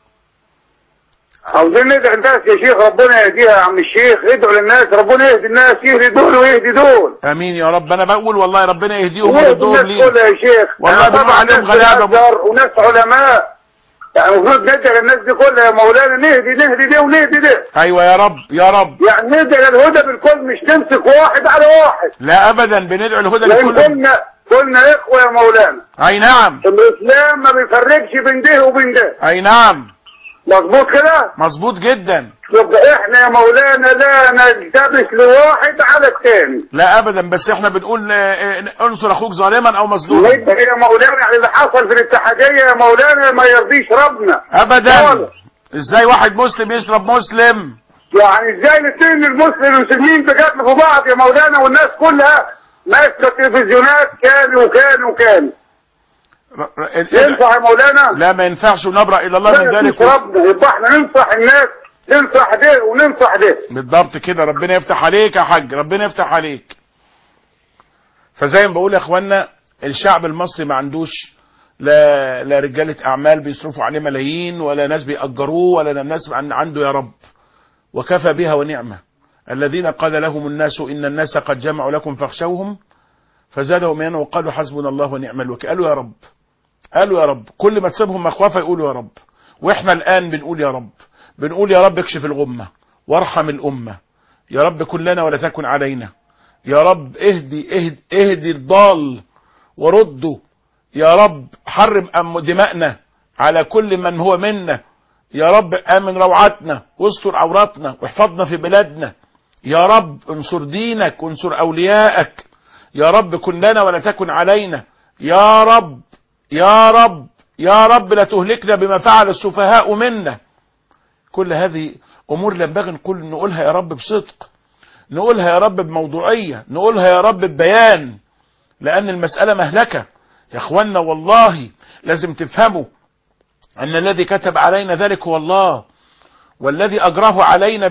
عاوزين ندعي الناس يا شيخ ربنا يهديها يا عم الشيخ ادعوا للناس ربنا يهدي الناس يهدي دول ويهدي دول امين يا رب انا بقول والله ربنا يهديهم ويهدي ويردهم الناس ليه كلها يا شيخ والله يعني بنقول طبعا عليهم ناس غلابة. بتهزر وناس علماء يعني المفروض ندعي للناس دي كلها يا مولانا نهدي نهدي ده ونهدي ده ايوه يا رب يا رب يعني ندعي للهدى بالكل مش نمسك واحد على واحد لا ابدا بندعو الهدى لان لكل كنا كنا اخوه يا مولانا اي نعم الاسلام ما بيفرقش بين ده وبين ده اي نعم مظبوط كده مظبوط جدا يبقى احنا يا مولانا لا نلتبس لواحد على الثاني لا ابدا بس احنا بنقول آه، آه، انصر اخوك ظالما او مظلوما وانت يا مولانا يعني اللي حصل في الاتحاديه يا مولانا ما يرضيش ربنا ابدا خالص. ازاي واحد مسلم يشرب مسلم يعني ازاي الاثنين المسلم والمسلمين بيقاتلوا في بعض يا مولانا والناس كلها ماسكه التلفزيونات كان وكان وكان ر- ر- ينفع يا مولانا؟ لا ما ينفعش ونبرأ الى الله من لا ذلك يرضيش ربنا يبقى احنا ننصح الناس ننصح ده وننصح ده بالضبط كده ربنا يفتح عليك يا حاج ربنا يفتح عليك فزي ما بقول يا اخوانا الشعب المصري ما عندوش لا لا رجاله اعمال بيصرفوا عليه ملايين ولا ناس بيأجروه ولا ناس عن- عنده يا رب وكفى بها ونعمه الذين قال لهم الناس ان الناس قد جمعوا لكم فاخشوهم فزادهم ايمانا وقالوا حسبنا الله ونعم الوكيل قالوا يا رب قالوا يا رب كل ما تسيبهم مخوفة يقولوا يا رب واحنا الآن بنقول يا رب بنقول يا رب اكشف الغمة وارحم الأمة يا رب كن لنا ولا تكن علينا يا رب اهدي اهدي, اهدي الضال ورده يا رب حرم أم دماءنا على كل من هو منا يا رب آمن روعتنا واستر عوراتنا واحفظنا في بلادنا يا رب انصر دينك وانصر أوليائك يا رب كن لنا ولا تكن علينا يا رب يا رب يا رب لا تهلكنا بما فعل السفهاء منا كل هذه أمور ينبغي نقول نقولها يا رب بصدق نقولها يا رب بموضوعية نقولها يا رب ببيان لأن المسألة مهلكة يا اخوانا والله لازم تفهموا أن الذي كتب علينا ذلك هو الله والذي أجره علينا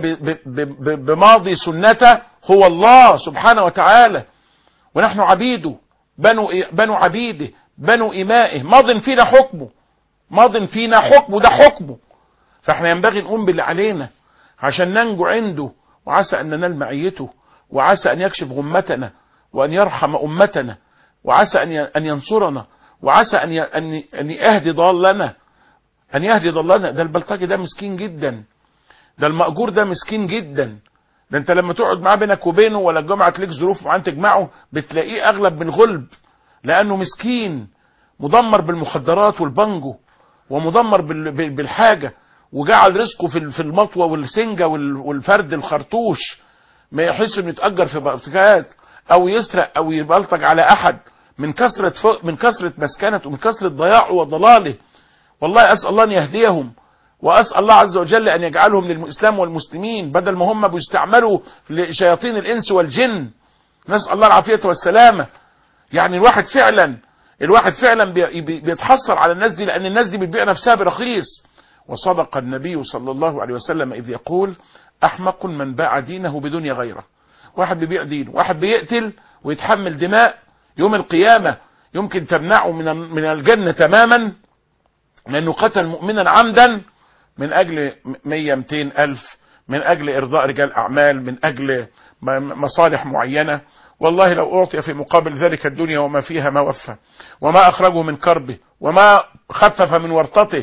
بماضي سنته هو الله سبحانه وتعالى ونحن عبيده بنو, بنو عبيده بنو إمائه ماض فينا حكمه ماض فينا حكمه ده حكمه فاحنا ينبغي نقوم باللي علينا عشان ننجو عنده وعسى أن ننال معيته وعسى أن يكشف غمتنا وأن يرحم أمتنا وعسى أن ينصرنا وعسى أن أن يهدي ضالنا أن يهدي ضالنا ده البلطجي ده مسكين جدا ده المأجور ده مسكين جدا ده انت لما تقعد معاه بينك وبينه ولا الجمعة تليك ظروف معاه تجمعه بتلاقيه أغلب من غلب لأنه مسكين مدمر بالمخدرات والبنجو ومدمر بالحاجة وجعل رزقه في المطوة والسنجة والفرد الخرطوش ما يحس انه يتأجر في بلطجات او يسرق او يبلطج على احد من كثرة من كثرة مسكنته ومن كثرة ضياعه وضلاله والله اسأل الله ان يهديهم واسأل الله عز وجل ان يجعلهم للاسلام والمسلمين بدل ما هم بيستعملوا لشياطين الانس والجن نسأل الله العافية والسلامة يعني الواحد فعلا الواحد فعلا بيتحسر على الناس دي لان الناس دي بتبيع نفسها برخيص وصدق النبي صلى الله عليه وسلم إذ يقول أحمق من باع دينه بدنيا غيره واحد بيبيع دينه واحد بيقتل ويتحمل دماء يوم القيامة يمكن تمنعه من من الجنة تماما لأنه قتل مؤمنا عمدا من أجل 100 200 ألف من أجل إرضاء رجال أعمال من أجل مصالح معينة والله لو أعطي في مقابل ذلك الدنيا وما فيها ما وفى وما أخرجه من كربه وما خفف من ورطته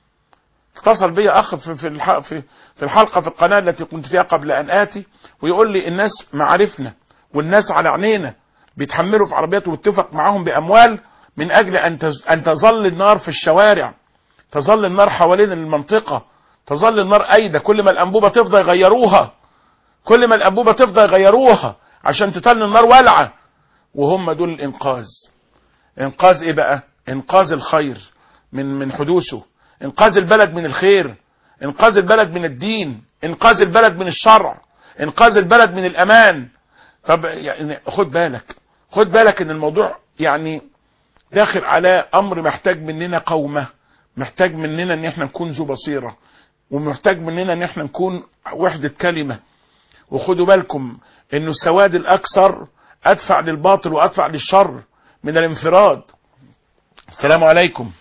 اتصل بي اخ في في في الحلقه في القناه التي كنت فيها قبل ان اتي ويقول لي الناس معارفنا والناس على عينينا بيتحملوا في عربيات واتفق معاهم باموال من اجل ان ان تظل النار في الشوارع تظل النار حوالين المنطقه تظل النار ايده كل ما الانبوبه تفضى يغيروها كل ما الانبوبه تفضى يغيروها عشان تتن النار والعه وهم دول الانقاذ انقاذ ايه بقى انقاذ الخير من من حدوثه انقاذ البلد من الخير انقاذ البلد من الدين انقاذ البلد من الشرع انقاذ البلد من الامان طب يعني خد بالك خد بالك ان الموضوع يعني داخل على امر محتاج مننا قومة محتاج مننا ان احنا نكون ذو بصيرة ومحتاج مننا ان احنا نكون وحدة كلمة وخدوا بالكم انه السواد الاكثر ادفع للباطل وادفع للشر من الانفراد السلام عليكم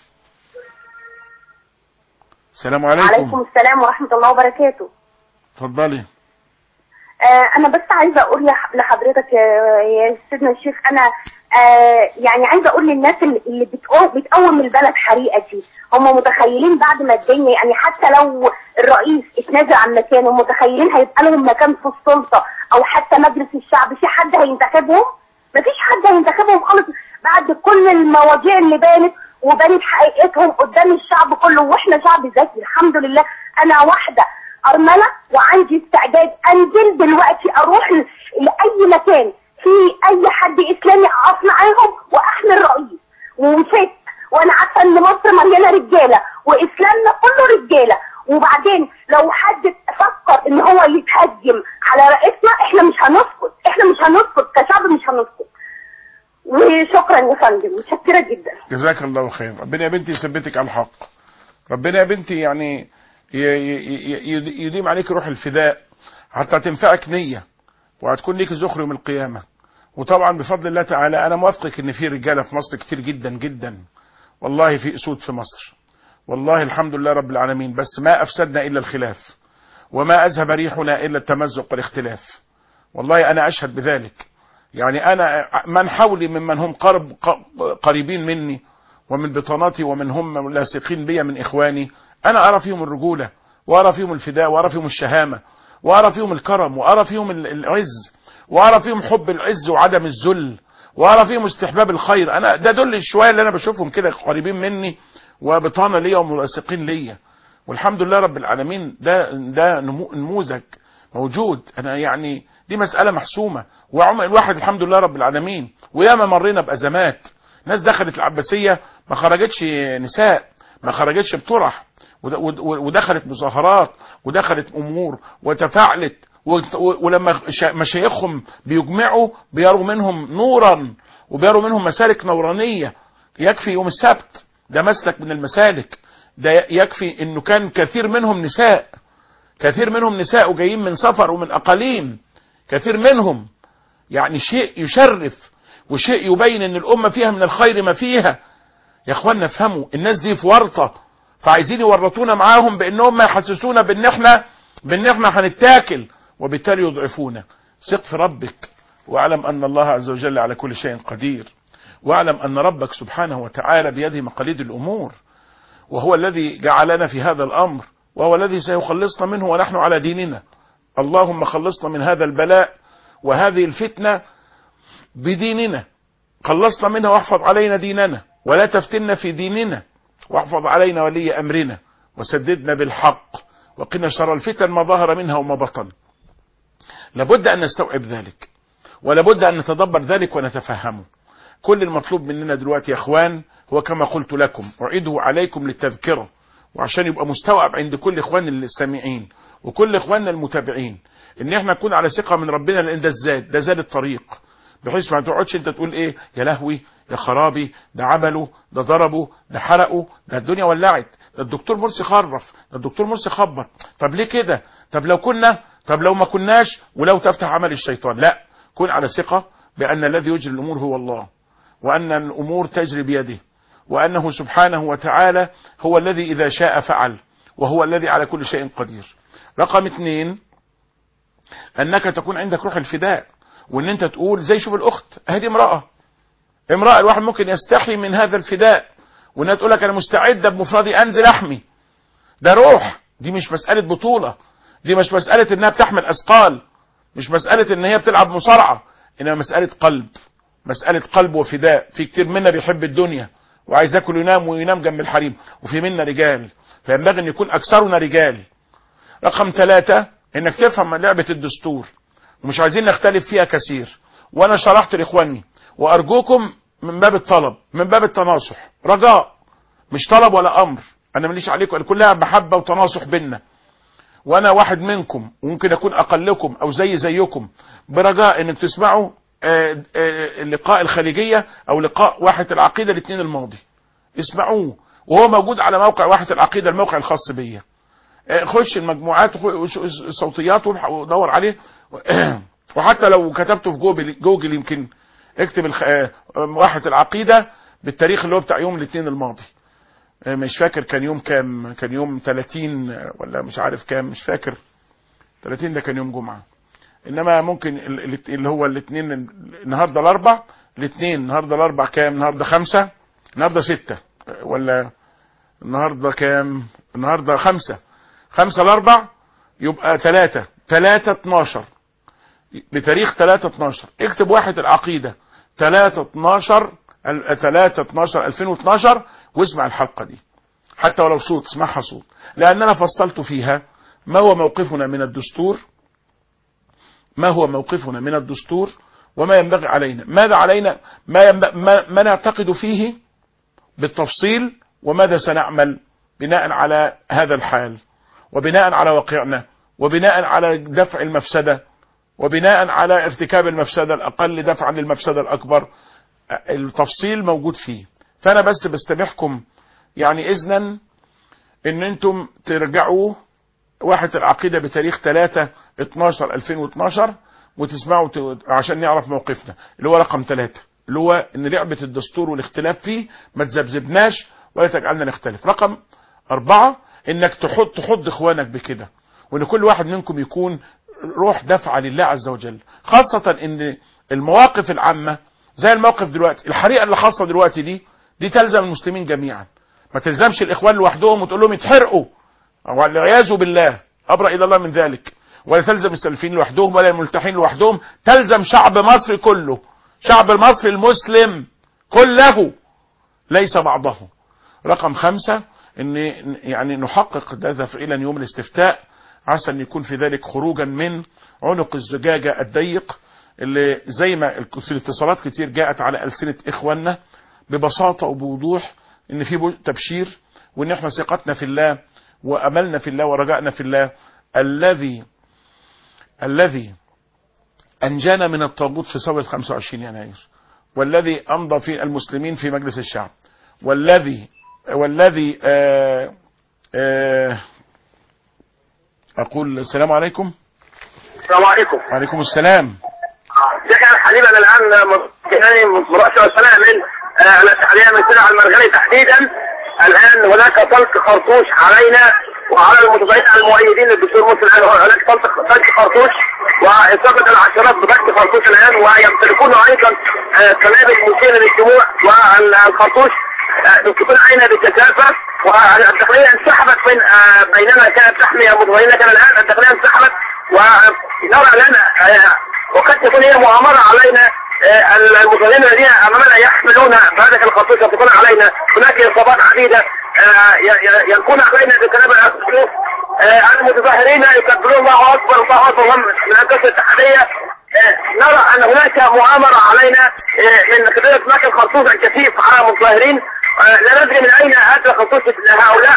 السلام عليكم عليكم السلام ورحمة الله وبركاته اتفضلي آه أنا بس عايزة أقول لح- لحضرتك يا يا سيدنا الشيخ أنا آه يعني عايزة أقول للناس اللي اللي بتقو- بتقوم البلد حريقة دي هم متخيلين بعد ما الدنيا يعني حتى لو الرئيس اتنازل عن مكانه متخيلين هيبقى لهم مكان في السلطة أو حتى مجلس الشعب في حد هينتخبهم؟ مفيش حد هينتخبهم خالص بعد كل المواضيع اللي بانت وبانت حقيقتهم قدام الشعب كله واحنا شعب ذكي الحمد لله انا واحده ارمله وعندي استعداد انزل دلوقتي اروح ل- لاي مكان في اي حد اسلامي اقف معاهم واحمي الرئيس وست وانا عارفه ان مصر مليانه رجاله واسلامنا كله رجاله وبعدين لو حد فكر ان هو يتهجم على رئيسنا احنا مش هنسكت احنا مش هنسكت كشعب مش هنسكت وشكرا يا فندم متشكره جدا جزاك الله خير ربنا يا بنتي يثبتك على الحق ربنا يا بنتي يعني ي- ي- ي- يديم عليك روح الفداء حتى تنفعك نية وهتكون ليك ذخر يوم القيامة وطبعا بفضل الله تعالى انا موافقك ان في رجالة في مصر كتير جدا جدا والله في اسود في مصر والله الحمد لله رب العالمين بس ما افسدنا الا الخلاف وما اذهب ريحنا الا التمزق والاختلاف والله انا اشهد بذلك يعني انا من حولي ممن هم قرب ق- قريبين مني ومن بطاناتي ومن هم لاصقين بي من إخواني أنا أرى فيهم الرجولة وأرى فيهم الفداء وأرى فيهم الشهامة وأرى فيهم الكرم وأرى فيهم ال- العز وأرى فيهم حب العز وعدم الذل وأرى فيهم استحباب الخير أنا ده دول الشوية اللي أنا بشوفهم كده قريبين مني وبطانة ليا وملاصقين ليا والحمد لله رب العالمين ده ده نمو- نموذج موجود انا يعني دي مسألة محسومة وعمر الواحد الحمد لله رب العالمين وياما مرينا بأزمات ناس دخلت العباسية ما خرجتش نساء ما خرجتش بطرح ود- ود- ودخلت مظاهرات ودخلت امور وتفاعلت وت- ولما شا- مشايخهم بيجمعوا بيروا منهم نورا وبيروا منهم مسالك نورانية يكفي يوم السبت ده مسلك من المسالك ده يكفي انه كان كثير منهم نساء كثير منهم نساء وجايين من سفر ومن اقاليم كثير منهم يعني شيء يشرف وشيء يبين ان الامه فيها من الخير ما فيها يا اخوانا افهموا الناس دي في ورطه فعايزين يورطونا معاهم بانهم ما يحسسونا بان احنا بان احنا هنتاكل وبالتالي يضعفونا ثق في ربك واعلم ان الله عز وجل على كل شيء قدير واعلم ان ربك سبحانه وتعالى بيده مقاليد الامور وهو الذي جعلنا في هذا الامر وهو الذي سيخلصنا منه ونحن على ديننا اللهم خلصنا من هذا البلاء وهذه الفتنه بديننا خلصنا منها واحفظ علينا ديننا ولا تفتنا في ديننا واحفظ علينا ولي امرنا وسددنا بالحق وقنا شر الفتن ما ظهر منها وما بطن لابد ان نستوعب ذلك ولابد ان نتدبر ذلك ونتفهمه كل المطلوب مننا دلوقتي يا اخوان هو كما قلت لكم اعيده عليكم للتذكره وعشان يبقى مستوعب عند كل اخوان السامعين وكل اخواننا المتابعين ان احنا نكون على ثقه من ربنا لان ده الزاد ده زاد الطريق بحيث ما تقعدش انت تقول ايه يا لهوي يا خرابي ده عملوا ده ضربوا ده حرقوا ده الدنيا ولعت ده الدكتور مرسي خرف ده الدكتور مرسي خبط طب ليه كده طب لو كنا طب لو ما كناش ولو تفتح عمل الشيطان لا كن على ثقه بان الذي يجري الامور هو الله وان الامور تجري بيده وانه سبحانه وتعالى هو الذي اذا شاء فعل وهو الذي على كل شيء قدير رقم اثنين انك تكون عندك روح الفداء وان انت تقول زي شوف الاخت هذه امراه امراه الواحد ممكن يستحي من هذا الفداء وانها تقول لك انا مستعده بمفردي انزل احمي ده روح دي مش مساله بطوله دي مش مساله انها بتحمل اثقال مش مساله ان هي بتلعب مصارعه انما مساله قلب مساله قلب وفداء في كتير منا بيحب الدنيا وعايز ياكل وينام وينام جنب الحريم وفي منا رجال فينبغي ان يكون اكثرنا رجال رقم ثلاثة انك تفهم لعبة الدستور ومش عايزين نختلف فيها كثير وانا شرحت لاخواني وارجوكم من باب الطلب من باب التناصح رجاء مش طلب ولا امر انا ماليش عليكم أنا كلها محبة وتناصح بينا وانا واحد منكم وممكن اكون اقلكم او زي زيكم برجاء انك تسمعوا آه، آه، لقاء الخليجية او لقاء واحة العقيدة الاثنين الماضي اسمعوه وهو موجود على موقع واحة العقيدة الموقع الخاص بيا آه، خش المجموعات وخ- الصوتيات وابح- ودور عليه وحتى لو كتبته في جوجل, جوجل يمكن اكتب الخ... آه، واحة العقيدة بالتاريخ اللي هو بتاع يوم الاثنين الماضي آه، مش فاكر كان يوم كام كان يوم 30 ولا مش عارف كام مش فاكر 30 ده كان يوم جمعة انما ممكن ال- ال- اللي هو الاثنين النهارده الاربع الاثنين النهارده الاربع كام النهارده خمسة النهارده ستة آه، ولا النهارده كام النهارده خمسة خمسة الاربع يبقى ثلاثة ثلاثة 12 بتاريخ 3 12 اكتب واحد العقيدة 3 12 ال- 3 12 2012 واسمع الحلقة دي حتى ولو صوت اسمعها صوت لان انا فصلت فيها ما هو موقفنا من الدستور ما هو موقفنا من الدستور وما ينبغي علينا ماذا علينا ما, ينبغي ما, ما نعتقد فيه بالتفصيل وماذا سنعمل بناء على هذا الحال وبناء على واقعنا وبناء على دفع المفسدة وبناء على ارتكاب المفسدة الأقل دفعا للمفسدة الأكبر التفصيل موجود فيه فأنا بس بستبيحكم يعني إذنا إن أنتم ترجعوا واحد العقيدة بتاريخ 3 12 2012 وتسمعوا ت- عشان نعرف موقفنا اللي هو رقم 3 اللي هو ان لعبة الدستور والاختلاف فيه ما تذبذبناش ولا تجعلنا نختلف رقم أربعة انك تحط تحض اخوانك بكده وان كل واحد منكم يكون روح دفعة لله عز وجل خاصة ان المواقف العامة زي الموقف دلوقتي الحريقة اللي حاصلة دلوقتي دي دي تلزم المسلمين جميعا ما تلزمش الاخوان لوحدهم وتقول لهم يتحرقوا والعياذ بالله ابرأ الى الله من ذلك ولا تلزم السلفيين لوحدهم ولا الملتحين لوحدهم تلزم شعب مصر كله شعب مصر المسلم كله ليس بعضه رقم خمسة ان يعني نحقق ده فعلا يوم الاستفتاء عسى ان يكون في ذلك خروجا من عنق الزجاجة الضيق اللي زي ما الاتصالات كتير جاءت على ألسنة إخواننا ببساطة وبوضوح إن في تبشير وإن إحنا ثقتنا في الله وأملنا في الله ورجائنا في الله الذي الذي أنجانا من الطاغوت في ثورة 25 يناير والذي أمضى في المسلمين في مجلس الشعب والذي والذي آآ آآ أقول السلام عليكم السلام عليكم وعليكم السلام شيخ الحبيب انا الان مجاني مرأسة والسلام من آه، الاتحادية من سلع المرغني تحديدا الان هناك طلق خرطوش علينا وعلى المتظاهرين المؤيدين للدكتور مرسي الان هناك طلق طلق خرطوش واصابة العشرات بطلق خرطوش الان ويمتلكون ايضا آه، قنابل مثيرة للدموع والخرطوش آه، يمسكون علينا بكثافة والداخلية انسحبت من آه، بينما كانت تحمي المتظاهرين لكن الان الداخلية انسحبت ونرى لنا آه، وقد تكون هي مؤامرة علينا آه، المتظاهرين الذين امامنا يحملون هذه الخطوط يطلقون علينا هناك اصابات عديدة آه، ي- ي- يلقون علينا بكلام الاسلوب المتظاهرين يكبرون الله اكبر الله اكبر هم من القصة الاتحادية آه، نرى ان هناك مؤامرة علينا آه، من قبل هناك الخرطوش الكثيف على المتظاهرين آه، لا ندري من اين اتى خطوط هؤلاء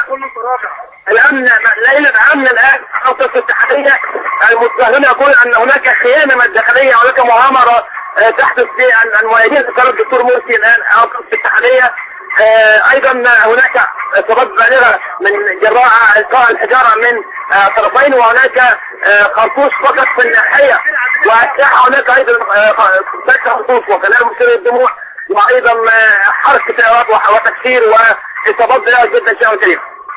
الامن ليلة الامن الان خطوط الاتحادية المتظاهرين يقول ان هناك خيانة من الداخلية هناك مؤامرة آه، تحدث في أن- المؤيدين قال الدكتور مرسي الان او في الاتحادية آه، ايضا هناك اصابات بالغة من جراء القاء الحجارة من آه، طرفين وهناك آه، خرطوش فقط في الناحية والساحة هناك ايضا آه، ثلاث خرطوش وكلام مثير الدموع وايضا آه، حرق سيارات وح- وتكسير واصابات بالغة جدا شيء كريم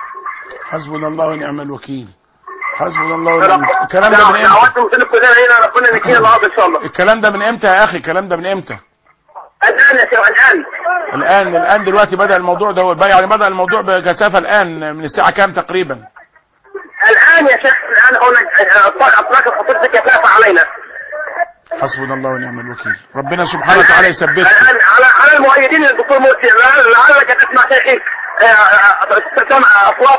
حسبنا الله ونعم الوكيل حسبنا الله ونعم الوكيل. الكلام ده من امتى دعوات المسلمين كلنا هنا ربنا نكينا النهارده ان شاء الله الكلام ده من امتى يا اخي الكلام ده من امتى الان يا شيخ الان الان الان دلوقتي بدا الموضوع ده هو يعني بدا الموضوع بكثافه الان من الساعه كام تقريبا الان يا شيخ الان هناك اطلاق الخطوط بكثافه علينا حسبنا الله ونعم الوكيل ربنا سبحانه وتعالى يثبتكم الان على على المؤيدين للدكتور مرسي لعل- لعلك تسمع شيخي آه، آه، سمع اصوات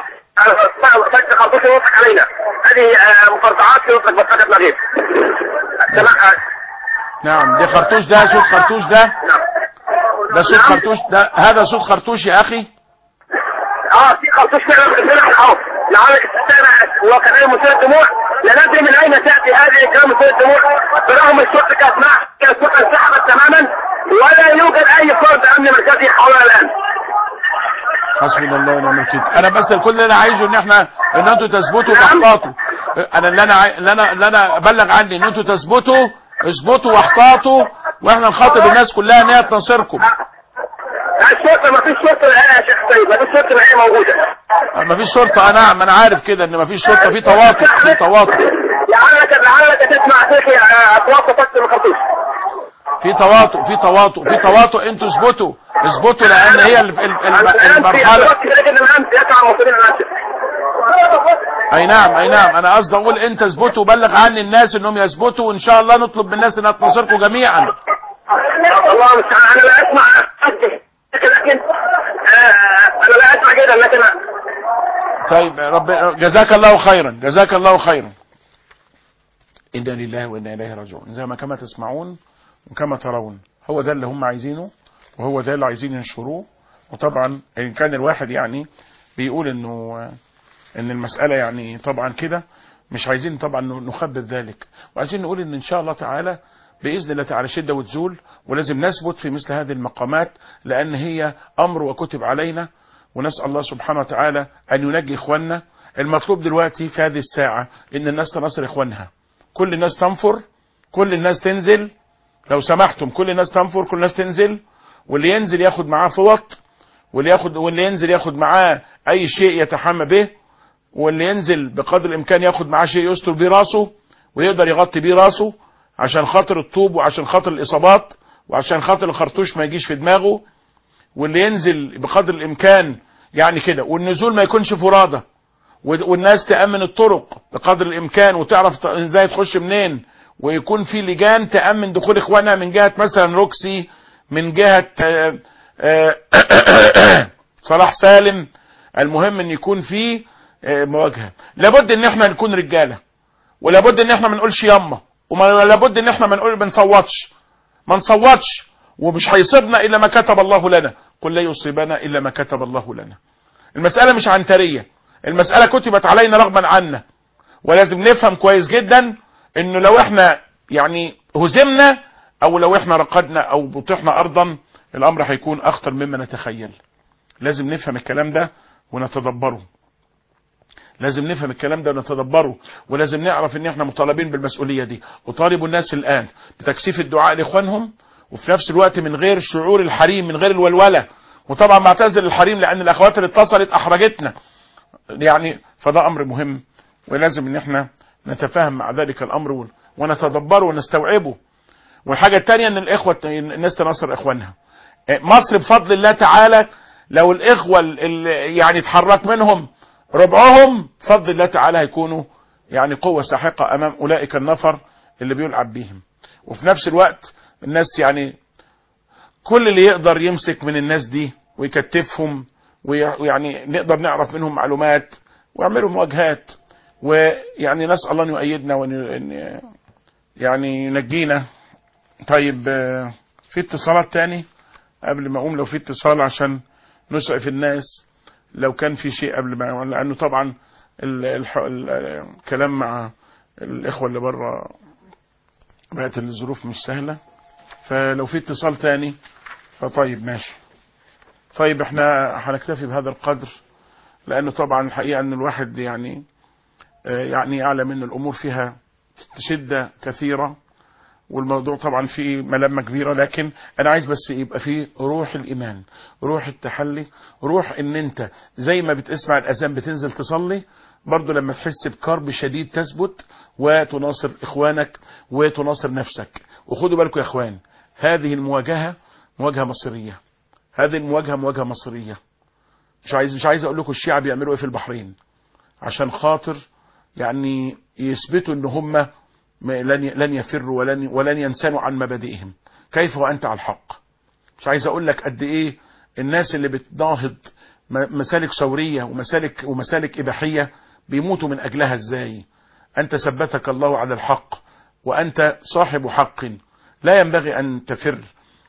فتح خرطوش يطلق علينا هذه آه، مقرطعات يطلق بس فقط لا غير سمع نعم ده خرطوش ده صوت خرطوش ده ده صوت خرطوش ده هذا صوت خرطوش يا اخي اه في خرطوش فعلا في اهو لعلك تستمع وكلام مثير الدموع لا ندري من اين تاتي هذه كلام مثير الدموع برغم الشرطه كانت معها كانت الشرطه انسحبت تماما ولا يوجد اي فرد امن مركزي حولها الان حسبنا الله ونعم الوكيل انا بس كل اللي انا عايزه ان احنا ان انتوا تثبتوا تحتاطوا انا اللي انا عاي- اللي انا اللي انا ابلغ عني ان انتوا تثبتوا اثبتوا واحتاطوا واحنا نخاطب الناس كلها ان هي تناصركم الشرطه ما فيش شرطه الان يا شيخ سيد ما فيش شرطه الان موجوده مفيش شرطه انا ما انا عارف كده ان مفيش شرطه في تواطؤ في تواطؤ لعلك لعلك تسمع شيخي آه، اصوات تفكر الخرطوش في تواطؤ في تواطؤ في تواطؤ انتوا اثبتوا اثبتوا لان هي ال- ال- الم- الان في المرحله اصوات كثيره جدا الان يسمع المواطنين الان اي نعم اي نعم انا قصدي اقول انت اثبتوا وبلغ عني الناس انهم يثبتوا وان شاء الله نطلب من الناس انها تناصركم جميعا الله المستعان انا لا اسمع لكن آه، انا لا اسمع جدا لكن طيب رب جزاك الله خيرا جزاك الله خيرا انا لله وانا اليه راجعون زي ما كما تسمعون وكما ترون هو ده اللي هم عايزينه وهو ده اللي عايزين ينشروه وطبعا ان كان الواحد يعني بيقول انه ان المسألة يعني طبعا كده مش عايزين طبعا نخبب ذلك وعايزين نقول ان ان شاء الله تعالى بإذن الله تعالى شدة وتزول ولازم نثبت في مثل هذه المقامات لأن هي أمر وكتب علينا ونسأل الله سبحانه وتعالى أن ينجي إخواننا المطلوب دلوقتي في هذه الساعة إن الناس تنصر إخوانها كل الناس تنفر كل الناس تنزل لو سمحتم كل الناس تنفر كل الناس تنزل واللي ينزل ياخد معاه فوط واللي ياخد واللي ينزل ياخد معاه أي شيء يتحمى به واللي ينزل بقدر الإمكان ياخد معاه شيء يستر بيه راسه ويقدر يغطي بيه راسه عشان خاطر الطوب وعشان خاطر الإصابات وعشان خاطر الخرطوش ما يجيش في دماغه واللي ينزل بقدر الامكان يعني كده والنزول ما يكونش فرادى والناس تأمن الطرق بقدر الامكان وتعرف ازاي تخش منين ويكون في لجان تأمن دخول اخوانها من جهة مثلا روكسي من جهة آآ آآ صلاح سالم المهم ان يكون في مواجهة لابد ان احنا نكون رجالة ولابد ان احنا ما نقولش يما ولابد ان احنا ما نقول ما نصوتش ما نصوتش ومش هيصيبنا الا ما كتب الله لنا قل لا يصيبنا الا ما كتب الله لنا المسألة مش عنترية المسألة كتبت علينا رغما عنا ولازم نفهم كويس جدا انه لو احنا يعني هزمنا او لو احنا رقدنا او بطحنا ارضا الامر هيكون اخطر مما نتخيل لازم نفهم الكلام ده ونتدبره لازم نفهم الكلام ده ونتدبره ولازم نعرف ان احنا مطالبين بالمسؤولية دي وطالبوا الناس الان بتكثيف الدعاء لاخوانهم وفي نفس الوقت من غير شعور الحريم من غير الولولة وطبعا معتذر الحريم لان الاخوات اللي اتصلت احرجتنا يعني فده امر مهم ولازم ان احنا نتفاهم مع ذلك الامر ونتدبره ونستوعبه والحاجة التانية ان الاخوة الناس تنصر اخوانها مصر بفضل الله تعالى لو الاخوة اللي يعني اتحرك منهم ربعهم بفضل الله تعالى هيكونوا يعني قوة ساحقة امام اولئك النفر اللي بيلعب بيهم وفي نفس الوقت الناس يعني كل اللي يقدر يمسك من الناس دي ويكتفهم ويعني نقدر نعرف منهم معلومات ويعملوا مواجهات ويعني نسأل الله ان يؤيدنا وان يعني ينجينا طيب في اتصالات تاني قبل ما اقوم لو في اتصال عشان نسعف الناس لو كان في شيء قبل ما لانه طبعا الكلام مع الاخوه اللي بره بقت الظروف مش سهله فلو في اتصال تاني فطيب ماشي طيب احنا هنكتفي بهذا القدر لانه طبعا الحقيقه ان الواحد يعني يعني يعلم ان الامور فيها شده كثيره والموضوع طبعا فيه ملامه كبيره لكن انا عايز بس يبقى فيه روح الايمان روح التحلي روح ان انت زي ما بتسمع الاذان بتنزل تصلي برضو لما تحس بكرب شديد تثبت وتناصر اخوانك وتناصر نفسك وخدوا بالكم يا اخوان هذه المواجهه مواجهه مصريه هذه المواجهه مواجهه مصريه مش عايز مش عايز اقول لكم الشيعة بيعملوا ايه في البحرين عشان خاطر يعني يثبتوا ان هم لن لن يفروا ولن ولن ينسانوا عن مبادئهم كيف وانت على الحق مش عايز اقول لك قد ايه الناس اللي بتناهض مسالك ثوريه ومسالك ومسالك اباحيه بيموتوا من اجلها ازاي انت ثبتك الله على الحق وانت صاحب حق لا ينبغي ان تفر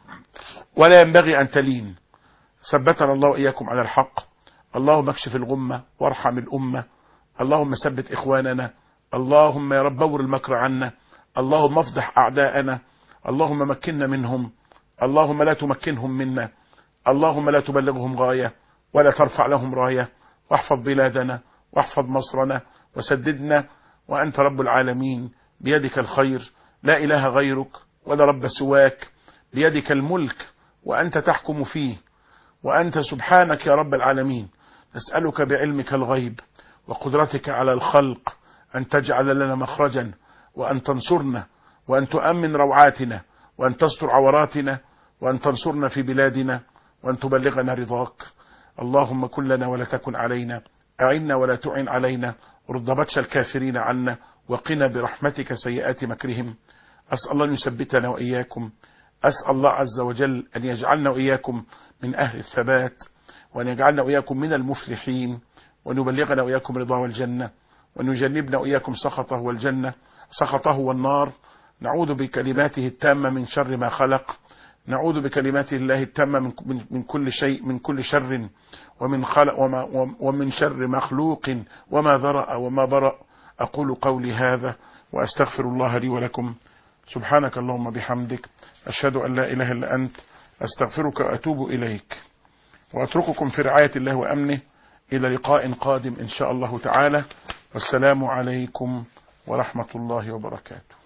ولا ينبغي ان تلين ثبتنا الله واياكم على الحق اللهم اكشف الغمه وارحم الامه اللهم ثبت اخواننا اللهم يا رب بور المكر عنا اللهم افضح اعداءنا اللهم مكننا منهم اللهم لا تمكنهم منا اللهم لا تبلغهم غايه ولا ترفع لهم رايه واحفظ بلادنا واحفظ مصرنا وسددنا وانت رب العالمين بيدك الخير لا اله غيرك ولا رب سواك بيدك الملك وانت تحكم فيه وانت سبحانك يا رب العالمين نسالك بعلمك الغيب وقدرتك على الخلق أن تجعل لنا مخرجا وأن تنصرنا وأن تؤمن روعاتنا وأن تستر عوراتنا وأن تنصرنا في بلادنا وأن تبلغنا رضاك اللهم كن لنا ولا تكن علينا أعنا ولا تعن علينا رد بطش الكافرين عنا وقنا برحمتك سيئات مكرهم أسأل الله أن يثبتنا وإياكم أسأل الله عز وجل أن يجعلنا وإياكم من أهل الثبات وأن يجعلنا وإياكم من المفلحين وأن يبلغنا وإياكم رضا والجنة وأن يجنبنا وإياكم سخطه والجنة سخطه والنار نعوذ بكلماته التامة من شر ما خلق نعوذ بكلمات الله التامة من, من, من كل شيء من كل شر ومن خلق وما ومن شر مخلوق وما ذرأ وما برأ أقول قولي هذا وأستغفر الله لي ولكم سبحانك اللهم بحمدك أشهد أن لا إله إلا أنت أستغفرك وأتوب إليك وأترككم في رعاية الله وأمنه إلى لقاء قادم إن شاء الله تعالى والسلام عليكم ورحمة الله وبركاته